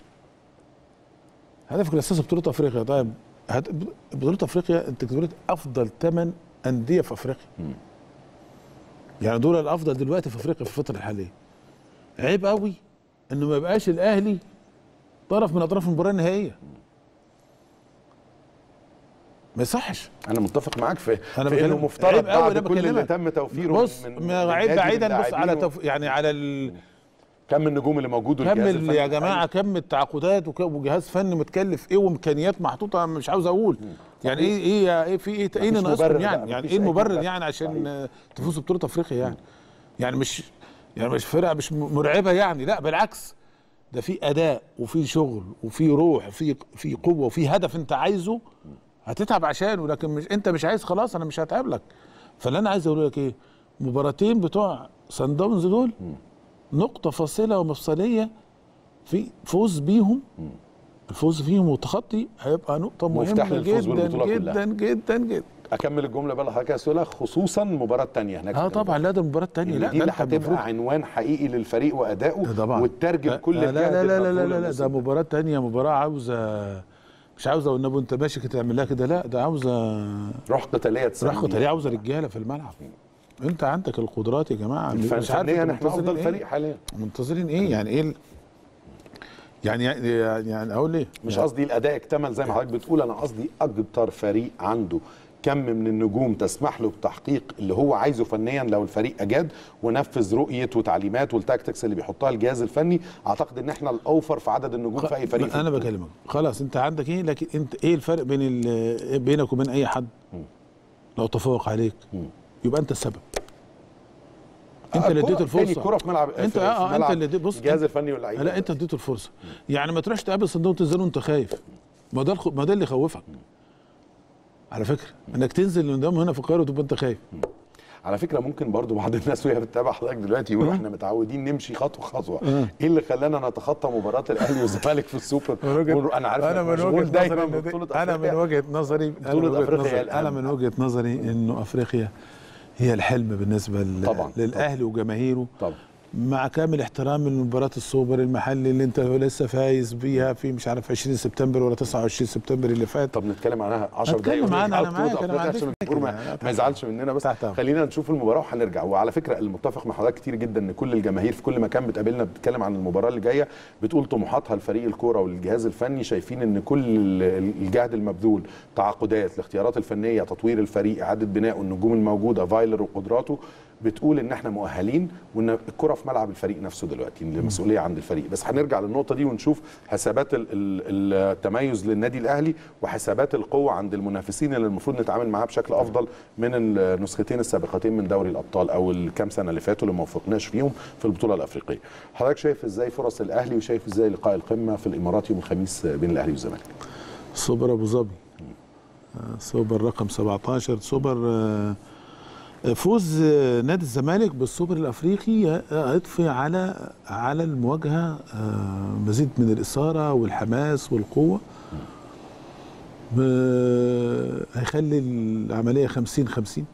هدفك الاساسي بطوله افريقيا طيب هد- بطوله افريقيا انت دلوقتي افضل ثمان انديه في افريقيا يعني دول الافضل دلوقتي في افريقيا في الفتره الحاليه عيب قوي انه ما يبقاش الاهلي طرف من اطراف المباراه النهائيه ما يصحش انا متفق معاك في, أنا في انه بكلم- مفترض عيب قوي بعد أنا كل اللي بكلمك. تم توفيره بص من, من ما من عيب هذه بعيدا بص على اللاعبين تف... يعني على ال... كم النجوم اللي موجود والجهاز كم الفني يا جماعه كم التعاقدات وك- وجهاز فني متكلف ايه وامكانيات محطوطه مش عاوز اقول يعني ايه ايه ايه في ايه ايه اللي مبرر ناقصكم بقى، يعني يعني مفيش ايه أي المبرر مبرر. يعني عشان صحيح. آه، تفوزوا ببطوله افريقيا يعني يعني مش يعني مش فرقه مش م- مرعبه يعني لا بالعكس ده في اداء وفي شغل وفي روح وفي في قوه وفي هدف انت عايزه هتتعب عشانه لكن مش انت مش عايز خلاص انا مش هتعب لك فاللي انا عايز اقول لك ايه مباراتين بتوع سان داونز دول نقطه فاصله ومفصليه في فوز بيهم الفوز فيهم والتخطي هيبقى نقطة مفتاح مهمة للفوز جدا بالبطولة جدا كلها. جدا جدا اكمل الجمله بقى لحضرتك يا سؤال خصوصا مباراه تانية هناك اه في طبعا لا ده المباراة الثانية لا دي ده اللي انت المفروض هتبقى عنوان حقيقي للفريق وادائه طبعا وتترجم كل لا لا الجهد لا لا لا, المبذول لا, لا الموسم ده ده. مباراة تانية مباراة عاوزة مش عاوزة والنبي انت ماشي كده تعمل لها كده لا ده عاوزة روح قتاليه تسمي راح قتالية عاوزة رجالة في الملعب انت عندك القدرات يا جماعة مش عارف فنيا انتوا احنا افضل منتظرين فريق ايه حاليا منتظرين ايه يعني ايه ال- يعني يعني يعني اقول ايه مش يعني قصدي الاداء اكتمل زي ما حضرتك بتقول انا قصدي اكتر فريق عنده كم من النجوم تسمح له بتحقيق اللي هو عايزه فنيا لو الفريق اجاد ونفذ رؤيه وتعليمات والتاكتكس اللي بيحطها الجهاز الفني اعتقد ان احنا الاوفر في عدد النجوم في اي فريق في انا البطولة. بكلمك خلاص انت عندك ايه لكن انت ايه الفرق بين ال- بينك وبين اي حد لو تفوق عليك يبقى انت السبب انت اللي الكرة- اديته تاني الفرصه الكره في ملعب انت في- في اه انت ملعب اللي اديت بص الجهاز الفني واللعيبه لا انت اديته الفرصه يعني ما تروحش تقابل صندوق تنزل وانت خايف ما ده الخ- ما ده اللي يخوفك على فكره انك تنزل من قدام هنا في القاهره وتبقى انت خايف على فكره ممكن برضو بعض الناس وهي بتتابع حضرتك دلوقتي يقولوا آه. احنا متعودين نمشي خطوه خطوه آه. ايه اللي خلانا نتخطى مباراه الاهلي والزمالك في السوبر من وجهة- ونروح- انا عارف انا إنك من مشغول وجهه دايما نظري إن دي- ببطوله انا من أفريقيا. وجهه نظري انا من بطولة وجهه أفريقيا هي نظري انا الأهم. من وجهه نظري انه افريقيا هي الحلم بالنسبه ل- طبعاً، للاهلي وجماهيره طبعا مع كامل احترامي لمباراة السوبر المحلي اللي انت لسه فايز بيها في مش عارف 20 سبتمبر ولا 29 سبتمبر اللي فات طب نتكلم عنها 10 هتكلم دقايق عنها، ونرجع أنا لبطولة معاك، أنا ما أفريقيا عشان عنديش الجمهور مشكلة. ما, لا، ما يزعلش مننا بس تحت أمر. خلينا نشوف المباراه وهنرجع وعلى فكره المتفق مع حضرتك كتير جدا ان كل الجماهير في كل مكان بتقابلنا بتتكلم عن المباراه اللي جايه بتقول طموحاتها لفريق الكوره والجهاز الفني شايفين ان كل ال- الجهد المبذول تعاقدات الاختيارات الفنيه تطوير الفريق اعاده بناء النجوم الموجوده فايلر وقدراته بتقول ان احنا مؤهلين وان الكره في ملعب الفريق نفسه دلوقتي المسؤوليه عند الفريق بس هنرجع للنقطه دي ونشوف حسابات ال- ال- التميز للنادي الاهلي وحسابات القوه عند المنافسين اللي المفروض نتعامل معاه بشكل افضل من النسختين السابقتين من دوري الابطال او الكام سنه اللي فاتوا اللي ما وفقناش فيهم في البطوله الافريقيه حضرتك شايف ازاي فرص الاهلي وشايف ازاي لقاء القمه في الامارات يوم الخميس بين الاهلي والزمالك سوبر ابو ظبي آه، سوبر رقم 17 سوبر آه، فوز آه، نادي الزمالك بالسوبر الافريقي هيضفي على على المواجهه آه، مزيد من الاثاره والحماس والقوه ب- هيخلي العمليه 50 50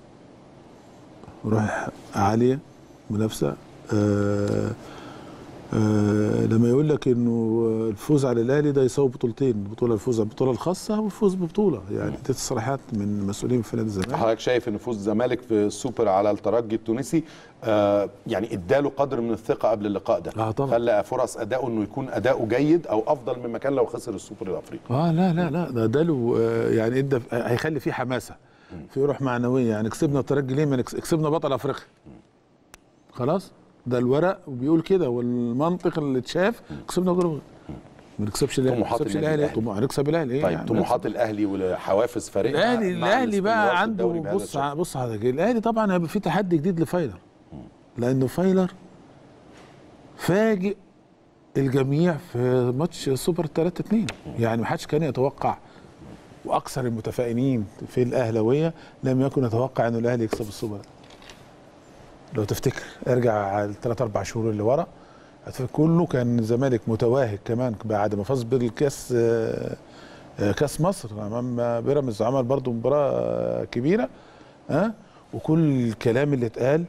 روح عاليه منافسه آه، آه، لما يقول لك انه الفوز على الاهلي ده يساوي بطولتين بطوله الفوز على البطوله الخاصه والفوز ببطوله يعني دي تصريحات من مسؤولين في نادي الزمالك حضرتك شايف ان فوز الزمالك في السوبر على الترجي التونسي آه يعني اداله قدر من الثقه قبل اللقاء ده آه طبعا. خلى فرص اداؤه انه يكون اداؤه جيد او افضل مما كان لو خسر السوبر الافريقي اه لا لا لا ده ده له آه، يعني ادى هيخلي فيه حماسه في روح معنويه يعني كسبنا الترجي ليه ما نكس- كسبنا بطل افريقيا خلاص ده الورق وبيقول كده والمنطق اللي اتشاف كسبنا بطل ما نكسبش الاهلي ما طموحات نكسبش النادي الاهلي الأهلي. طموح هنكسب الاهلي إيه طيب يعني طموحات الاهلي وحوافز فريقنا الاهلي مع الاهلي الاستمرار بقى في عنده الدوري بهذا بص الشكل. بص حضرتك الاهلي طبعا هيبقى في تحدي جديد لفايلر لانه فايلر فاجئ الجميع في ماتش سوبر 3 2 يعني ما حدش كان يتوقع واكثر المتفائلين في الاهلاويه لم يكن يتوقع انه الاهلي يكسب السوبر لو تفتكر ارجع الثلاث اربع شهور اللي ورا هتفكر كله كان الزمالك متواهج كمان بعد ما فاز بالكاس آه، آه، كاس مصر امام بيراميدز عمل برضو مباراه آه، كبيره ها وكل الكلام اللي اتقال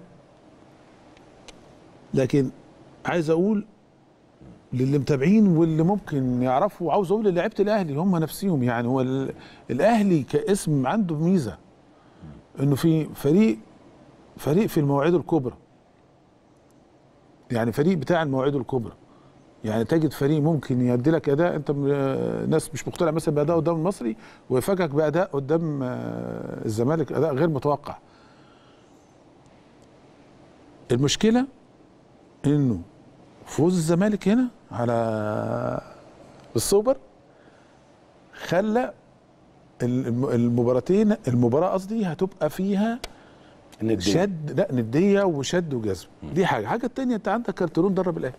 لكن عايز اقول للي متابعين واللي ممكن يعرفوا عاوز اقول للاعيبه الاهلي هم نفسهم يعني هو ال- الاهلي كاسم عنده ميزه انه في فريق فريق في المواعيد الكبرى يعني فريق بتاع المواعيد الكبرى يعني تجد فريق ممكن يدي لك اداء انت م- آه، ناس مش مقتنع مثلا باداء قدام المصري ويفاجئك باداء قدام آه، الزمالك اداء غير متوقع المشكله انه فوز الزمالك هنا على السوبر خلى الم- المباراتين المباراه قصدي هتبقى فيها الندية. شد لا نديه وشد وجذب دي حاجه الحاجه الثانيه انت عندك كارترون درب الاهلي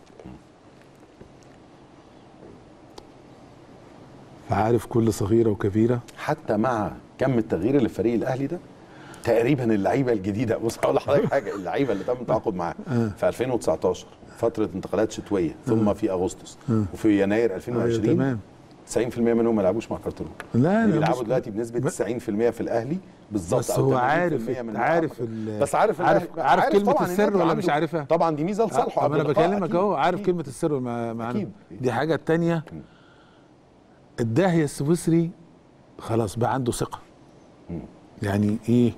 فعارف كل صغيره وكبيره حتى مع كم التغيير اللي في فريق الاهلي ده تقريبا اللعيبه الجديده بص هقول لحضرتك حاجه اللعيبه اللي تم التعاقد معاها في 2019 فتره انتقالات شتويه ثم في اغسطس وفي يناير أيوة 2020 تمام 90% منهم ما لعبوش مع كارتون لا لا بيلعبوا بص- دلوقتي بنسبه 90% في الاهلي بالظبط بس أو هو 80% عارف من عارف الملعب. ال- بس عارف عارف الأهلي- عارف كلمه طبعاً السر النادي ولا مش عنده- عارفها طبعا دي ميزه لصالحه طب قبل انا اللقاء، بكلمك أكيد. اهو عارف أكيد. كلمه السر مع مع أكيد. دي حاجه التانية الداهيه السويسري خلاص بقى عنده ثقه يعني ايه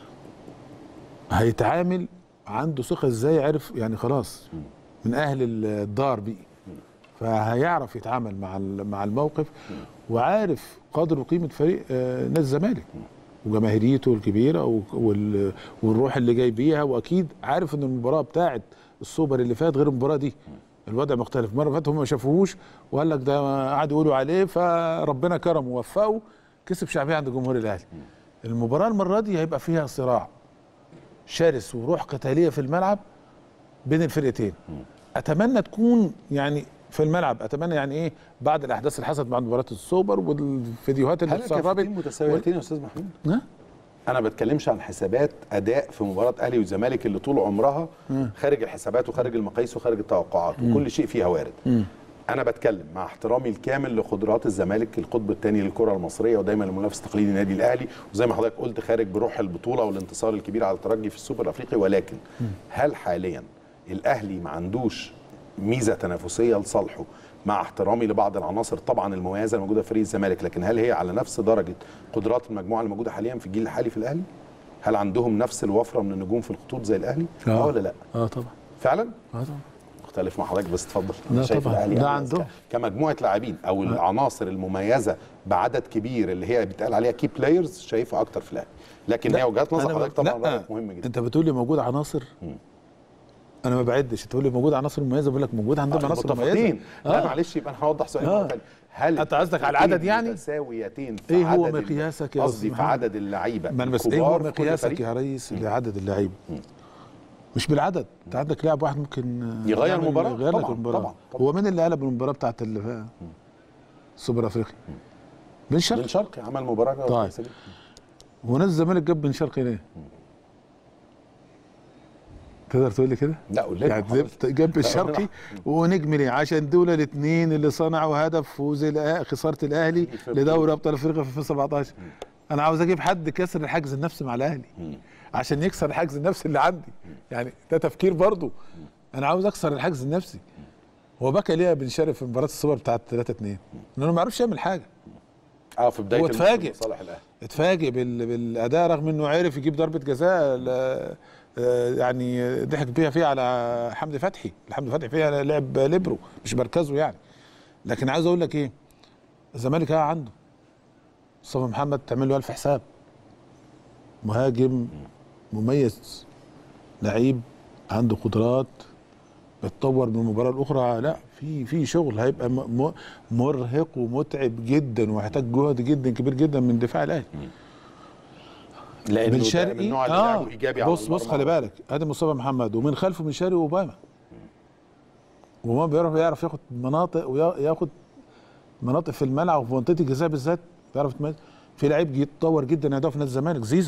هيتعامل عنده ثقه ازاي عرف يعني خلاص من اهل الدار بقي فهيعرف يتعامل مع ال- مع الموقف وعارف قدر وقيمه فريق آه، نادي الزمالك وجماهيريته الكبيره و- وال- والروح اللي جاي بيها واكيد عارف ان المباراه بتاعت السوبر اللي فات غير المباراه دي الوضع مختلف مره فاتت هم ما شافوهوش وقال لك ده قعدوا يقولوا عليه فربنا كرمه ووفقه كسب شعبيه عند جمهور الاهلي المباراه المره دي هيبقى فيها صراع شرس وروح قتاليه في الملعب بين الفرقتين اتمنى تكون يعني في الملعب اتمنى يعني ايه بعد الاحداث اللي حصلت بعد مباراه السوبر والفيديوهات اللي هل اتسربت الكفتين متساويتين يا استاذ محمود؟ ها؟ انا بتكلمش عن حسابات اداء في مباراه اهلي والزمالك اللي طول عمرها خارج الحسابات وخارج المقاييس وخارج التوقعات وكل شيء فيها وارد انا بتكلم مع احترامي الكامل لقدرات الزمالك القطب الثاني للكره المصريه ودايما المنافس التقليدي النادي الاهلي وزي ما حضرتك قلت خارج بروح البطوله والانتصار الكبير على الترجي في السوبر الافريقي ولكن هل حاليا الاهلي ما عندوش ميزه تنافسيه لصالحه مع احترامي لبعض العناصر طبعا المميزه الموجوده في فريق الزمالك لكن هل هي على نفس درجه قدرات المجموعه اللي موجوده حاليا في الجيل الحالي في الاهلي هل عندهم نفس الوفره من النجوم في الخطوط زي الاهلي اه ولا لا اه طبعا فعلا اه طبعا مختلف مع حضرتك بس اتفضل لا شايف طبعاً. الأهلي ده يعني عندهم. ك- كمجموعه لاعبين او العناصر المميزه بعدد كبير اللي هي بيتقال عليها كي بلايرز شايفها اكتر في الاهلي لكن هي وجهات نظر أنا ب- حضرتك طبعا لا، رأيك مهم جدا انت بتقول لي موجود عناصر انا ما بعدش انت تقول لي موجود عناصر مميزه بقول لك موجود عندهم آه، عناصر متفقين مميزه لا آه. معلش يبقى انا هوضح سؤال آه. مرة تانية. هل أنت قصدك على الفرقتين العدد يعني؟ متساويتين في إيه هو عدد ال- مقياسك يا قصدي أستاذ في محمد؟ عدد اللعيبه ما انا بس ايه هو الكبار في كل مقياسك فريق؟ يا ريس لعدد اللعيبه مش بالعدد انت عندك لاعب واحد ممكن آه، يغير يعمل- مباراة؟ يغير لك طبعاً، المباراه طبعاً، طبعاً. هو مين اللي قلب المباراه بتاعت ال- السوبر افريقي بن شرقي بن شرقي عمل مباراه طيب. كويسة جداً. هو نادي الزمالك جاب بن شرقي ليه؟ تقدر تقول لي كده؟ لا قول لنا يعني حضرتك. جبت جنب لا، الشرقي ونجم ليه؟ عشان دول الاثنين اللي صنعوا هدف فوز الأه- خساره الاهلي في لدوري ابطال افريقيا في 2017 انا عاوز اجيب حد كسر الحاجز النفسي مع الاهلي عشان يكسر الحاجز النفسي اللي عندي يعني ده تفكير برضو انا عاوز اكسر الحاجز النفسي هو بكى ليه بن شرقي في مباراه السوبر بتاعت 3 2 لانه ما عرفش يعمل حاجه اه في بدايه هو الموسم اتفاجئ. لصالح الاهلي اتفاجئ بال... بالاداء رغم انه عرف يجيب ضربه جزاء ل- آه، يعني ضحك بيها فيها على حمدي فتحي حمدي فتحي فيها لعب ليبرو مش مركزه يعني لكن عاوز اقول لك ايه الزمالك اه عنده مصطفى محمد تعمل له الف حساب مهاجم مميز لعيب عنده قدرات بتطور من المباراه الاخرى لا في في شغل هيبقى م- م- مرهق ومتعب جدا وهيحتاج جهد جدا كبير جدا من دفاع الاهلي لانه بن ده شرقي من النوع اللي لعبه ايجابي على بص بص المرمى. خلي بالك ادي مصطفى محمد ومن خلفه بن شرقي واوباما وما بيعرف يعرف ياخد مناطق وياخد مناطق في الملعب وفي منطقه الجزاء بالذات بيعرف يتميز في لعيب يتطور جدا اداء في نادي الزمالك زيزو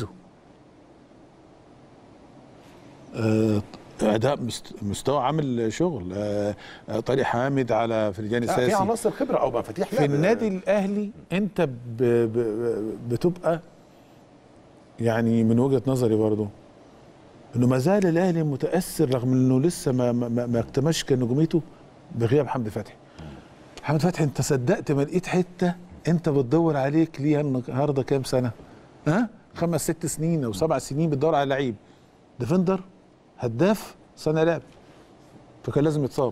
آه، اداء مست- مستوى عامل شغل آه، آه، طارق حامد على فرجاني لا، في ساسي عناصر خبره او مفاتيح في لعب. النادي الاهلي انت ب ب بتبقى يعني من وجهه نظري برضو انه ما زال الاهلي متاثر رغم انه لسه ما ما, ما- ما اكتملش كنجوميته بغياب حمدي فتحي حمدي فتحي انت صدقت ما لقيت حته انت بتدور عليك ليها النهارده كام سنه ها خمس ست سنين او سبع سنين بتدور على لعيب ديفندر هداف صانع لعب فكان لازم يتصاب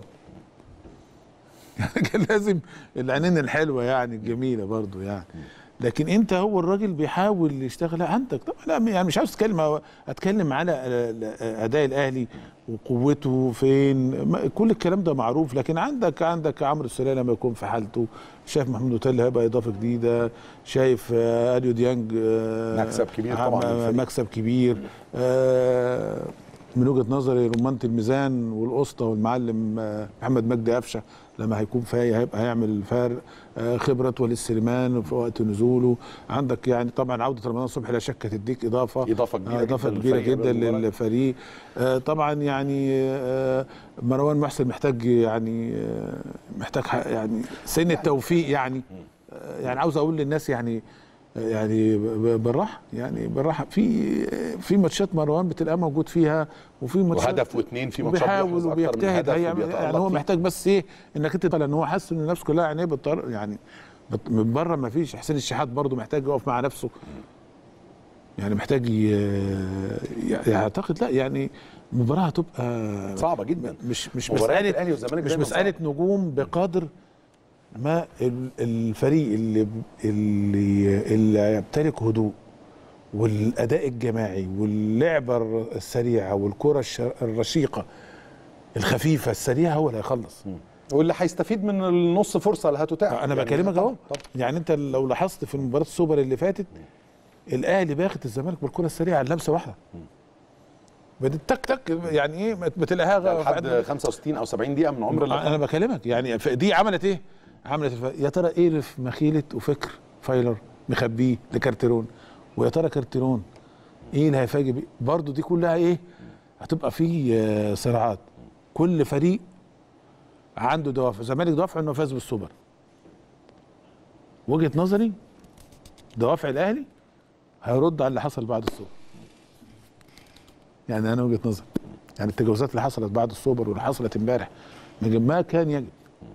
كان لازم العينين الحلوه يعني الجميله برضو يعني لكن انت هو الراجل بيحاول يشتغل لا، عندك طبعا لا يعني مش عاوز اتكلم اتكلم على اداء الاهلي وقوته فين ما- كل الكلام ده معروف لكن عندك عندك عمرو السوليه لما يكون في حالته شايف محمود اوتيل هيبقى اضافه جديده شايف آه، اليو ديانج آه، مكسب كبير طبعاً عم- للفريق. مكسب كبير آه، من وجهه نظري رمانه الميزان والاسطى والمعلم آه، محمد مجدي قفشه لما هيكون فايق هيبقى هيعمل فارق آه، خبره وليد سليمان في وقت نزوله عندك يعني طبعا عوده رمضان صبحي لا شك هتديك اضافه إضافة كبيرة آه، اضافه جداً كبيره للفريق جدا قبل المباراة. للفريق آه، طبعا يعني آه، مروان محسن محتاج يعني آه، محتاج ح- يعني سن التوفيق يعني آه، يعني عاوز اقول للناس يعني يعني ب- ب- بالراحه يعني بالراحه في في ماتشات مروان بتلاقيه موجود فيها وفي ماتشات وهدف واثنين في ماتشات وبيحاول بيحرز أكتر من وبيجتهد هدف هيعمل- وبيتألق يعني هو فيه. محتاج بس ايه انك انت لان هو حاسس ان الناس كلها عينيه بالطر يعني بت- من بره ما فيش حسين الشحات برضه محتاج يقف مع نفسه يعني محتاج ي- ي- اعتقد لا يعني المباراه هتبقى صعبه جدا مش مش مباريات مساله الأهلي والزمالك مش دايماً مساله صعبة. نجوم بقدر ما ال- الفريق اللي اللي اللي يمتلك هدوء والاداء الجماعي واللعبه الر- السريعه والكره الش- الرشيقه الخفيفه السريعه هو اللي هيخلص واللي هيستفيد من النص فرصه اللي هتتاح انا يعني بكلمك اهو طبعاً، طبعاً. يعني انت لو لاحظت في مباراه السوبر اللي فاتت الاهلي باخت الزمالك بالكره السريعه لمسه واحده بدت تك تك يعني ايه ما تلاقيها ده غ- لحد 65 او 70 دقيقه من عمر اللقاء انا بكلمك يعني ف- دي عملت ايه؟ عملت الف... يا ترى ايه اللي في مخيله وفكر فايلر مخبيه لكارتيرون ويا ترى كارتيرون ايه اللي هيفاجئ بيه؟ برضه دي كلها ايه؟ هتبقى في آه، صراعات كل فريق عنده دوافع الزمالك دوافع انه فاز بالسوبر وجهه نظري دوافع الاهلي هيرد على اللي حصل بعد السوبر يعني انا وجهه نظري يعني التجاوزات اللي حصلت بعد السوبر واللي حصلت امبارح ما كان يجب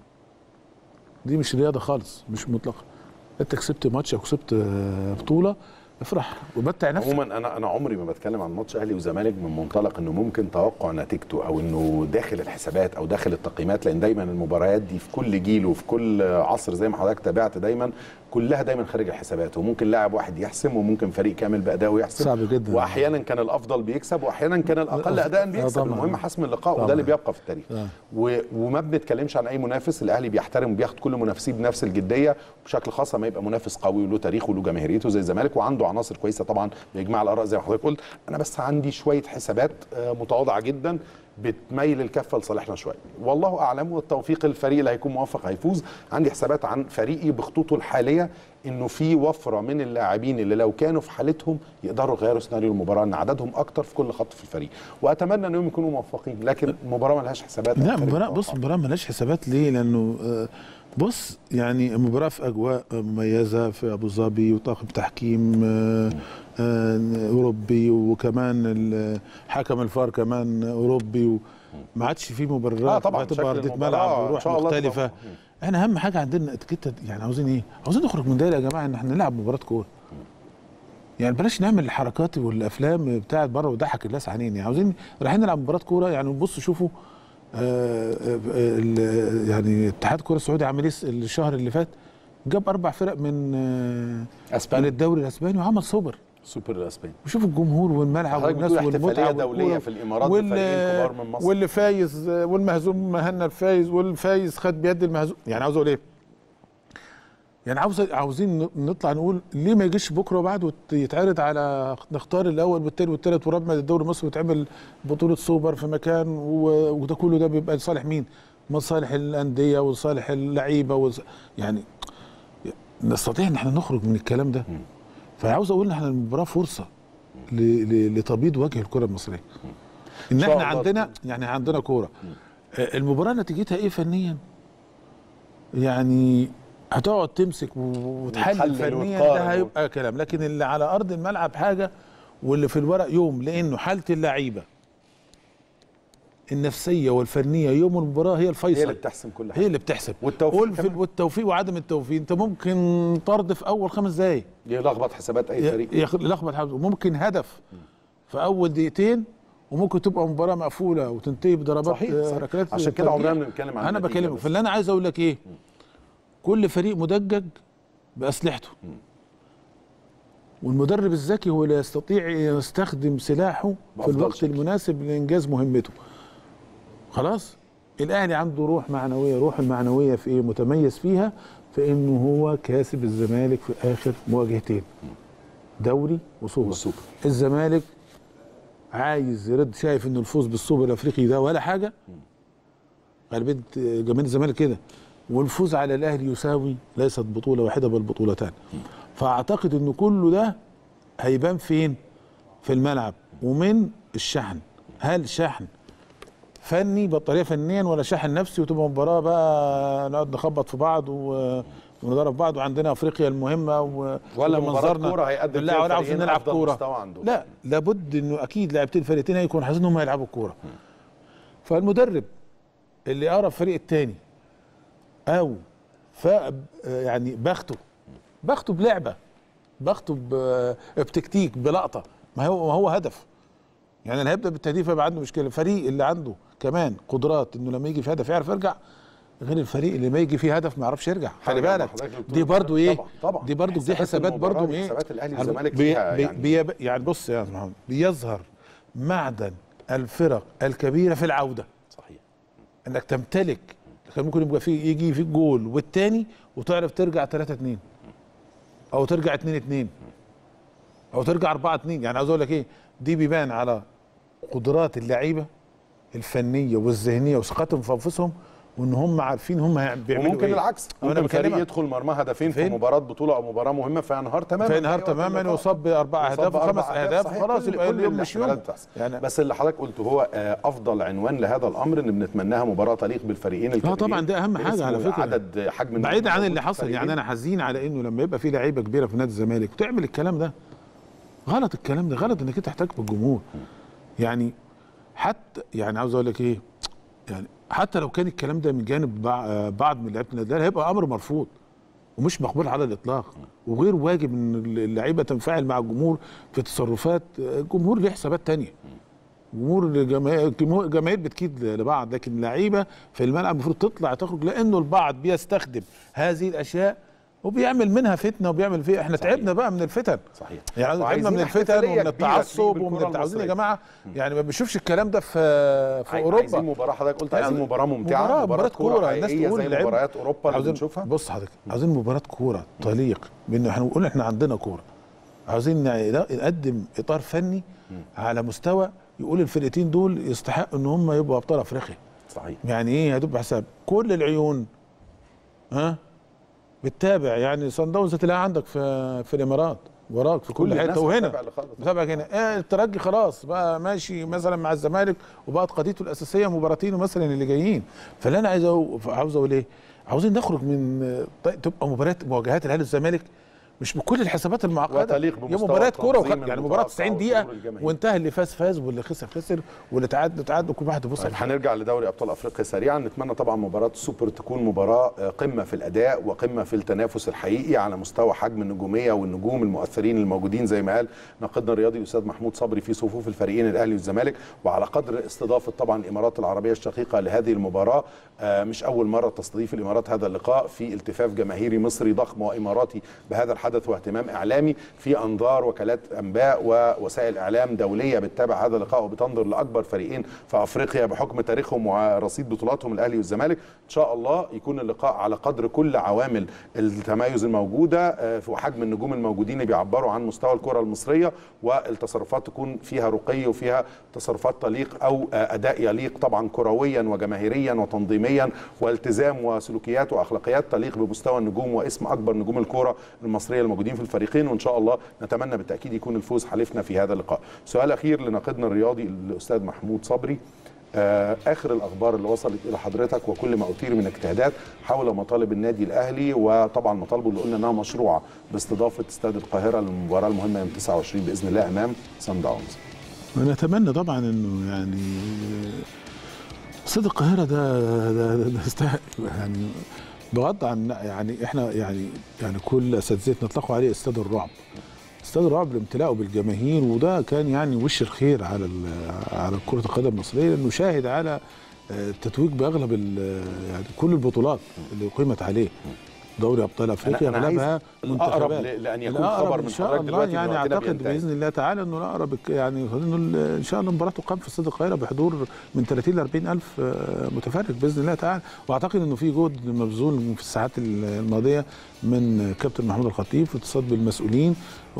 دي مش رياضه خالص مش مطلقه انت كسبت ماتش او كسبت آه، بطوله افرح ومتع نفسك عموما انا انا عمري ما بتكلم عن ماتش اهلي وزمالك من منطلق انه ممكن توقع نتيجته او انه داخل الحسابات او داخل التقييمات لان دايما المباريات دي في كل جيل وفي كل عصر زي ما حضرتك تابعت دايما كلها دايما خارج الحسابات وممكن لاعب واحد يحسم وممكن فريق كامل بادائه يحسم صعب جدا. واحيانا كان الافضل بيكسب واحيانا كان الاقل اداء بيكسب طبعاً. المهم حسم اللقاء طبعاً. وده اللي بيبقى في التاريخ آه. و... وما بنتكلمش عن اي منافس الاهلي بيحترم وبياخد كل منافسيه بنفس الجديه بشكل خاص ما يبقى منافس قوي وله تاريخه وله جماهيريته زي الزمالك وعنده عناصر كويسه طبعا بيجمع الاراء زي ما حضرتك قلت انا بس عندي شويه حسابات آه، متواضعه جدا بتميل الكفه لصالحنا شويه والله اعلم والتوفيق الفريق اللي هيكون موفق هيفوز عندي حسابات عن فريقي بخطوطه الحاليه انه في وفره من اللاعبين اللي لو كانوا في حالتهم يقدروا يغيروا سيناريو المباراه ان عددهم اكتر في كل خط في الفريق واتمنى انهم يكونوا موفقين لكن المباراه ملهاش حسابات لا خارج مباراة بص التوقعات. مباراة ملهاش حسابات ليه؟ لأنه آه، بص يعني مباراة في أجواء مميزة في أبو ظبي وطاقم تحكيم آه، آه، أوروبي وكمان ال- حكم الفار كمان أوروبي وما عادش في مبررات آه طبعاً، هتبقى شكل أرضية المباراة ملعب إن وروح شاء الله تبقى مختلفة مم. احنا أهم حاجة عندنا اتكتة يعني عاوزين إيه؟ عاوزين نخرج من دايرة يا جماعة إن احنا نلعب مباراة كورة يعني بلاش نعمل الحركات والافلام بتاعت بره وضحك الناس علينا يعني عاوزين رايحين نلعب مباراه كوره يعني بصوا شوفوا آه آه ال- يعني اتحاد الكره السعودي عمل ايه الشهر اللي فات جاب اربع فرق من آه من اسبانيا الدوري الاسباني وعمل سوبر سوبر الاسباني وشوف الجمهور والملعب حضرتك والناس بتقول والمتعه احتفاليه دوليه والكورة. في الامارات وال- بفريقين كبار من مصر واللي فايز آه، والمهزوم مهنا الفايز والفايز خد بيد المهزوم يعني عاوز اقول ايه؟ يعني عاوز عاوزين ن- نطلع نقول ليه ما يجيش بكره وبعد وت- يتعرض على نختار الاول والثاني والثالث وربنا الدوري المصري وتعمل بطوله سوبر في مكان و- وده كله ده بيبقى لصالح مين؟ مصالح الانديه وصالح اللعيبه وص... يعني نستطيع ان احنا نخرج من الكلام ده فعاوز اقول ان احنا المباراه فرصه ل... ل... لتبييض وجه الكره المصريه ان شاء احنا الله عندنا يعني عندنا كوره آه، المباراه نتيجتها ايه فنيا يعني هتقعد تمسك و- وتحلل وتحلل فنيا وتقارن ده هيبقى كلام لكن اللي على ارض الملعب حاجه واللي في الورق يوم لانه حاله اللعيبه النفسيه والفنيه يوم المباراه هي الفيصل هي اللي بتحسم كل حاجه هي اللي بتحسب والتوفيق قول في كمان. والتوفيق وعدم التوفيق انت ممكن طرد في اول خمس دقايق يلخبط حسابات اي فريق يلخبط حاجه وممكن هدف في اول دقيقتين وممكن تبقى مباراه مقفوله وتنتهي بضربات صحيح، آه، صحيح. ركلات عشان كده ترجيح. عمرنا ما بنتكلم عن انا النتيجة بكلمك بس. فاللي انا عايز اقول لك ايه كل فريق مدجج باسلحته والمدرب الذكي هو اللي يستطيع يستخدم سلاحه في بأفضل الوقت شكل. المناسب لانجاز مهمته خلاص الاهلي عنده روح معنويه روح المعنويه في ايه متميز فيها فانه هو كاسب الزمالك في اخر مواجهتين دوري وسوبر والسوبر. الزمالك عايز يرد شايف ان الفوز بالسوبر الافريقي ده ولا حاجه غالبيه جماهير الزمالك كده والفوز على الاهلي يساوي ليست بطوله واحده بل بطولتان فاعتقد ان كله ده هيبان فين في الملعب ومن الشحن هل شحن فني بطاريه فنيا ولا شحن نفسي وتبقى مباراه بقى نقعد نخبط في بعض و... ونضرب بعض وعندنا افريقيا المهمه و... ولا ومنظرنا مباراه كوره هيقدم لا فيها ولا عاوزين الفريقين نلعب أفضل كوره مستوى عندهم. لا لابد انه اكيد لاعبتين الفريقين هيكونوا حاسين ان هم يلعبوا الكوره فالمدرب اللي يقرا الفريق الثاني او ف يعني بخته بخته بلعبه بخته ب- بتكتيك بلقطه ما هو ما هو هدف يعني اللي هيبدا بالتهديف هيبقى عنده مشكله الفريق اللي عنده كمان قدرات انه لما يجي في هدف يعرف يرجع غير الفريق اللي ما يجي فيه هدف ما يعرفش يرجع خلي طبعاً، بالك حضرتك بتقول دي برضو ايه طبعاً، طبعاً. دي برضو دي حسابات حسابات المباراة برضو ايه وحسابات الأهلي يعني والزمالك بي فيها بي يعني. بي يعني بص يا أستاذ محمد بيظهر معدن الفرق الكبيره في العوده صحيح انك تمتلك كان ممكن يبقى في يجي في جول والتاني وتعرف ترجع 3 2 او ترجع 2 2 او ترجع 4 2 يعني عاوز اقول لك ايه دي بيبان على قدرات اللعيبه الفنيه والذهنيه وثقتهم في انفسهم وان هم عارفين هم هيع- بيعملوا وممكن ايه العكس أو انا ممكن فريق بكلمك يدخل مرمى هدفين في فين؟ مباراه بطوله او مباراه مهمه فينهار تماما فينهار في أي وقت من تماما الأوقات. ويصاب باربع ويصاب اهداف بأربع وخمس اهداف صحيح. خلاص كل- يبقى كل اليوم مش الاحتمالات يوم بتحصل. يعني بس اللي حضرتك قلته هو آه، افضل عنوان لهذا الامر ان بنتمناها مباراه تليق بالفريقين الكبيرين طبعاً ده أهم حاجة باسم على فكرة. عدد حجم بعيد عن الموجود اللي في حصل يعني الفريقين. انا حزين على انه لما يبقى في لعيبه كبيره في نادي الزمالك وتعمل الكلام ده غلط الكلام ده غلط انك انت تحتك بالجمهور يعني حتى يعني عاوز اقول لك ايه يعني حتى لو كان الكلام ده من جانب بع- آه، بعض من لعيبه النادي الاهلي هيبقى امر مرفوض ومش مقبول على الاطلاق وغير واجب ان اللعيبه تنفعل مع الجمهور في تصرفات الجمهور ليه حسابات تانية جمهور الجماهير الجمهور- الجماهير بتكيد لبعض لكن اللعيبه في الملعب المفروض تطلع تخرج لانه البعض بيستخدم هذه الاشياء وبيعمل منها فتنه وبيعمل فيها احنا صحيح. تعبنا بقى من الفتن صحيح يعني وعايزين تعبنا من الفتن احتفالية ومن كبيرة التعصب تليق ومن بالكرة الت- عاوزين يا المصرية. جماعه يعني ما بنشوفش الكلام ده في في عايزين اوروبا مباراه حضرتك قلت عايزين يعني مباراه ممتعه مباراة مباراة كورة الناس حقيقية تقول زي لعيب- مباريات اوروبا اللي عاوزين بنشوفها بص حضرتك عاوزين مباراة كورة تليق بان احنا نقول احنا عندنا كورة عاوزين نع- نقدم اطار فني على مستوى يقول الفرقتين دول يستحقوا ان هم يبقوا ابطال افريقيا صحيح يعني ايه هتبقى حساب كل العيون ها بتتابع يعني صن داونز هتلاقيها عندك في في الامارات وراك في كل, كل الناس حته وهنا بتتابع اللقاء ده. بتابع هنا آه الترجي خلاص بقى ماشي مثلا مع الزمالك وبقت قضيته الاساسيه مباراتين مثلا اللي جايين فاللي انا عايز أقول- عاوز اقول ايه عاوزين نخرج من آه، طيب تبقى مباريات مواجهات الاهلي والزمالك مش بكل الحسابات المعقده وتليق هي بمستوى مباريات كوره التنظيم وخ- يعني المتوقع مباراه 90 دقيقه وحضور الجماهير. وانتهى اللي فاز فاز واللي خسر خسر واللي تعادل تعادل وكل واحد يبص طيب على هنرجع لدوري ابطال افريقيا سريعا نتمنى طبعا مباراه السوبر تكون مباراه آه، قمه في الاداء وقمه في التنافس الحقيقي على مستوى حجم النجوميه والنجوم المؤثرين الموجودين زي ما قال ناقدنا الرياضي الاستاذ محمود صبري في صفوف الفريقين الاهلي والزمالك وعلى قدر استضافه طبعا الامارات العربيه الشقيقه لهذه المباراه آه، مش اول مره تستضيف الامارات هذا اللقاء في التفاف جماهيري مصري ضخم واماراتي بهذا الحدث واهتمام اعلامي في انظار وكالات انباء ووسائل اعلام دوليه بتتابع هذا اللقاء وبتنظر لاكبر فريقين في افريقيا بحكم تاريخهم ورصيد بطولاتهم الاهلي والزمالك ان شاء الله يكون اللقاء على قدر كل عوامل التميز الموجوده آه، وحجم النجوم الموجودين اللي بيعبروا عن مستوى الكره المصريه والتصرفات تكون فيها رقي وفيها تصرفات تليق او آه، اداء يليق طبعا كرويا وجماهيريا وتنظيميا والتزام وسلوكيات واخلاقيات تليق بمستوى النجوم واسم اكبر نجوم الكره المصريه الموجودين في الفريقين وان شاء الله نتمنى بالتاكيد يكون الفوز حليفنا في هذا اللقاء. سؤال اخير لناقدنا الرياضي الاستاذ محمود صبري آه، اخر الاخبار اللي وصلت الى حضرتك وكل ما اثير من اجتهادات حول مطالب النادي الاهلي وطبعا مطالبه اللي قلنا انها مشروعه باستضافه استاد القاهره للمباراه المهمه يوم 29 باذن الله امام سان داونز. نتمنى طبعا انه يعني استاد القاهره ده ده, ده يستحق يعني بغض عن يعني احنا يعني يعني كل اساتذتنا اطلقوا عليه استاد الرعب استاد الرعب لامتلاءه بالجماهير وده كان يعني وش الخير على ال- على كره القدم المصريه لانه شاهد على آه، التتويج باغلب ال- يعني كل البطولات اللي قيمت عليه دوري ابطال افريقيا أنا عايز اغلبها الأقرب منتخبات ل- لأن يكون الأقرب خبر إن من شاء حضرتك الله دلوقتي يعني إن وقتنا اعتقد بينتهي. باذن الله تعالى انه الاقرب يعني انه ال- ان شاء الله المباراه تقام في استاد القاهره بحضور من 30 ل 40 الف آه، متفرج باذن الله تعالى واعتقد انه في جهد مبذول في الساعات الماضيه من كابتن محمود الخطيب في اتصال بالمسؤولين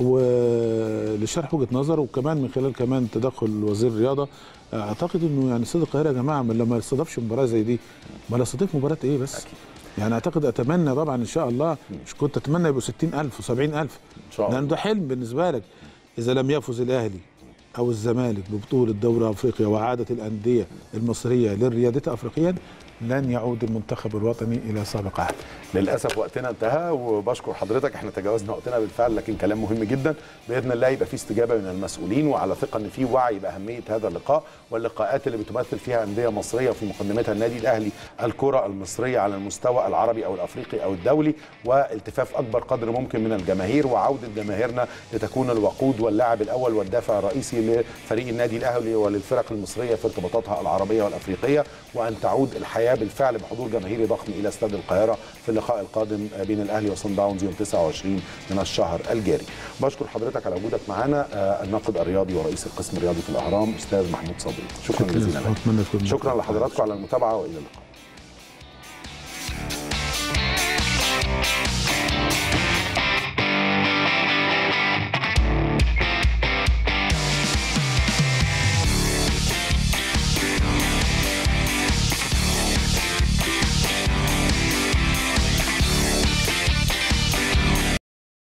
ولشرح وجهه نظر وكمان من خلال كمان تدخل وزير الرياضه اعتقد انه يعني استاد القاهره يا جماعه من لما يستضافش مباراه زي دي ما يستضيف مباراه ايه بس يعني اعتقد اتمنى طبعا ان شاء الله مش كنت اتمنى يبقوا 60000 و70000 ان شاء الله لان ده حلم بالنسبه لك اذا لم يفز الاهلي او الزمالك ببطوله دوري افريقيا وعاده الانديه المصريه للرياده افريقيا لن يعود المنتخب الوطني الى سابق عهده للاسف وقتنا انتهى وبشكر حضرتك احنا تجاوزنا وقتنا بالفعل لكن كلام مهم جدا باذن الله يبقى في استجابه من المسؤولين وعلى ثقه ان في وعي باهميه هذا اللقاء واللقاءات اللي بتمثل فيها انديه مصريه وفي مقدمتها النادي الاهلي الكره المصريه على المستوى العربي او الافريقي او الدولي والتفاف اكبر قدر ممكن من الجماهير وعوده جماهيرنا لتكون الوقود واللاعب الاول والدافع الرئيسي لفريق النادي الاهلي وللفرق المصريه في ارتباطاتها العربيه والافريقيه وان تعود الحياه بالفعل بحضور جماهيري ضخم الى استاد القاهره في اللقاء القادم بين الاهلي وصن داونز يوم 29 من الشهر الجاري. بشكر حضرتك على وجودك معنا آه، الناقد الرياضي ورئيس القسم الرياضي في الاهرام استاذ محمود صبري. شكرا جزيلا لك. أتمنى تكون شكرا لحضراتكم على المتابعه والى اللقاء.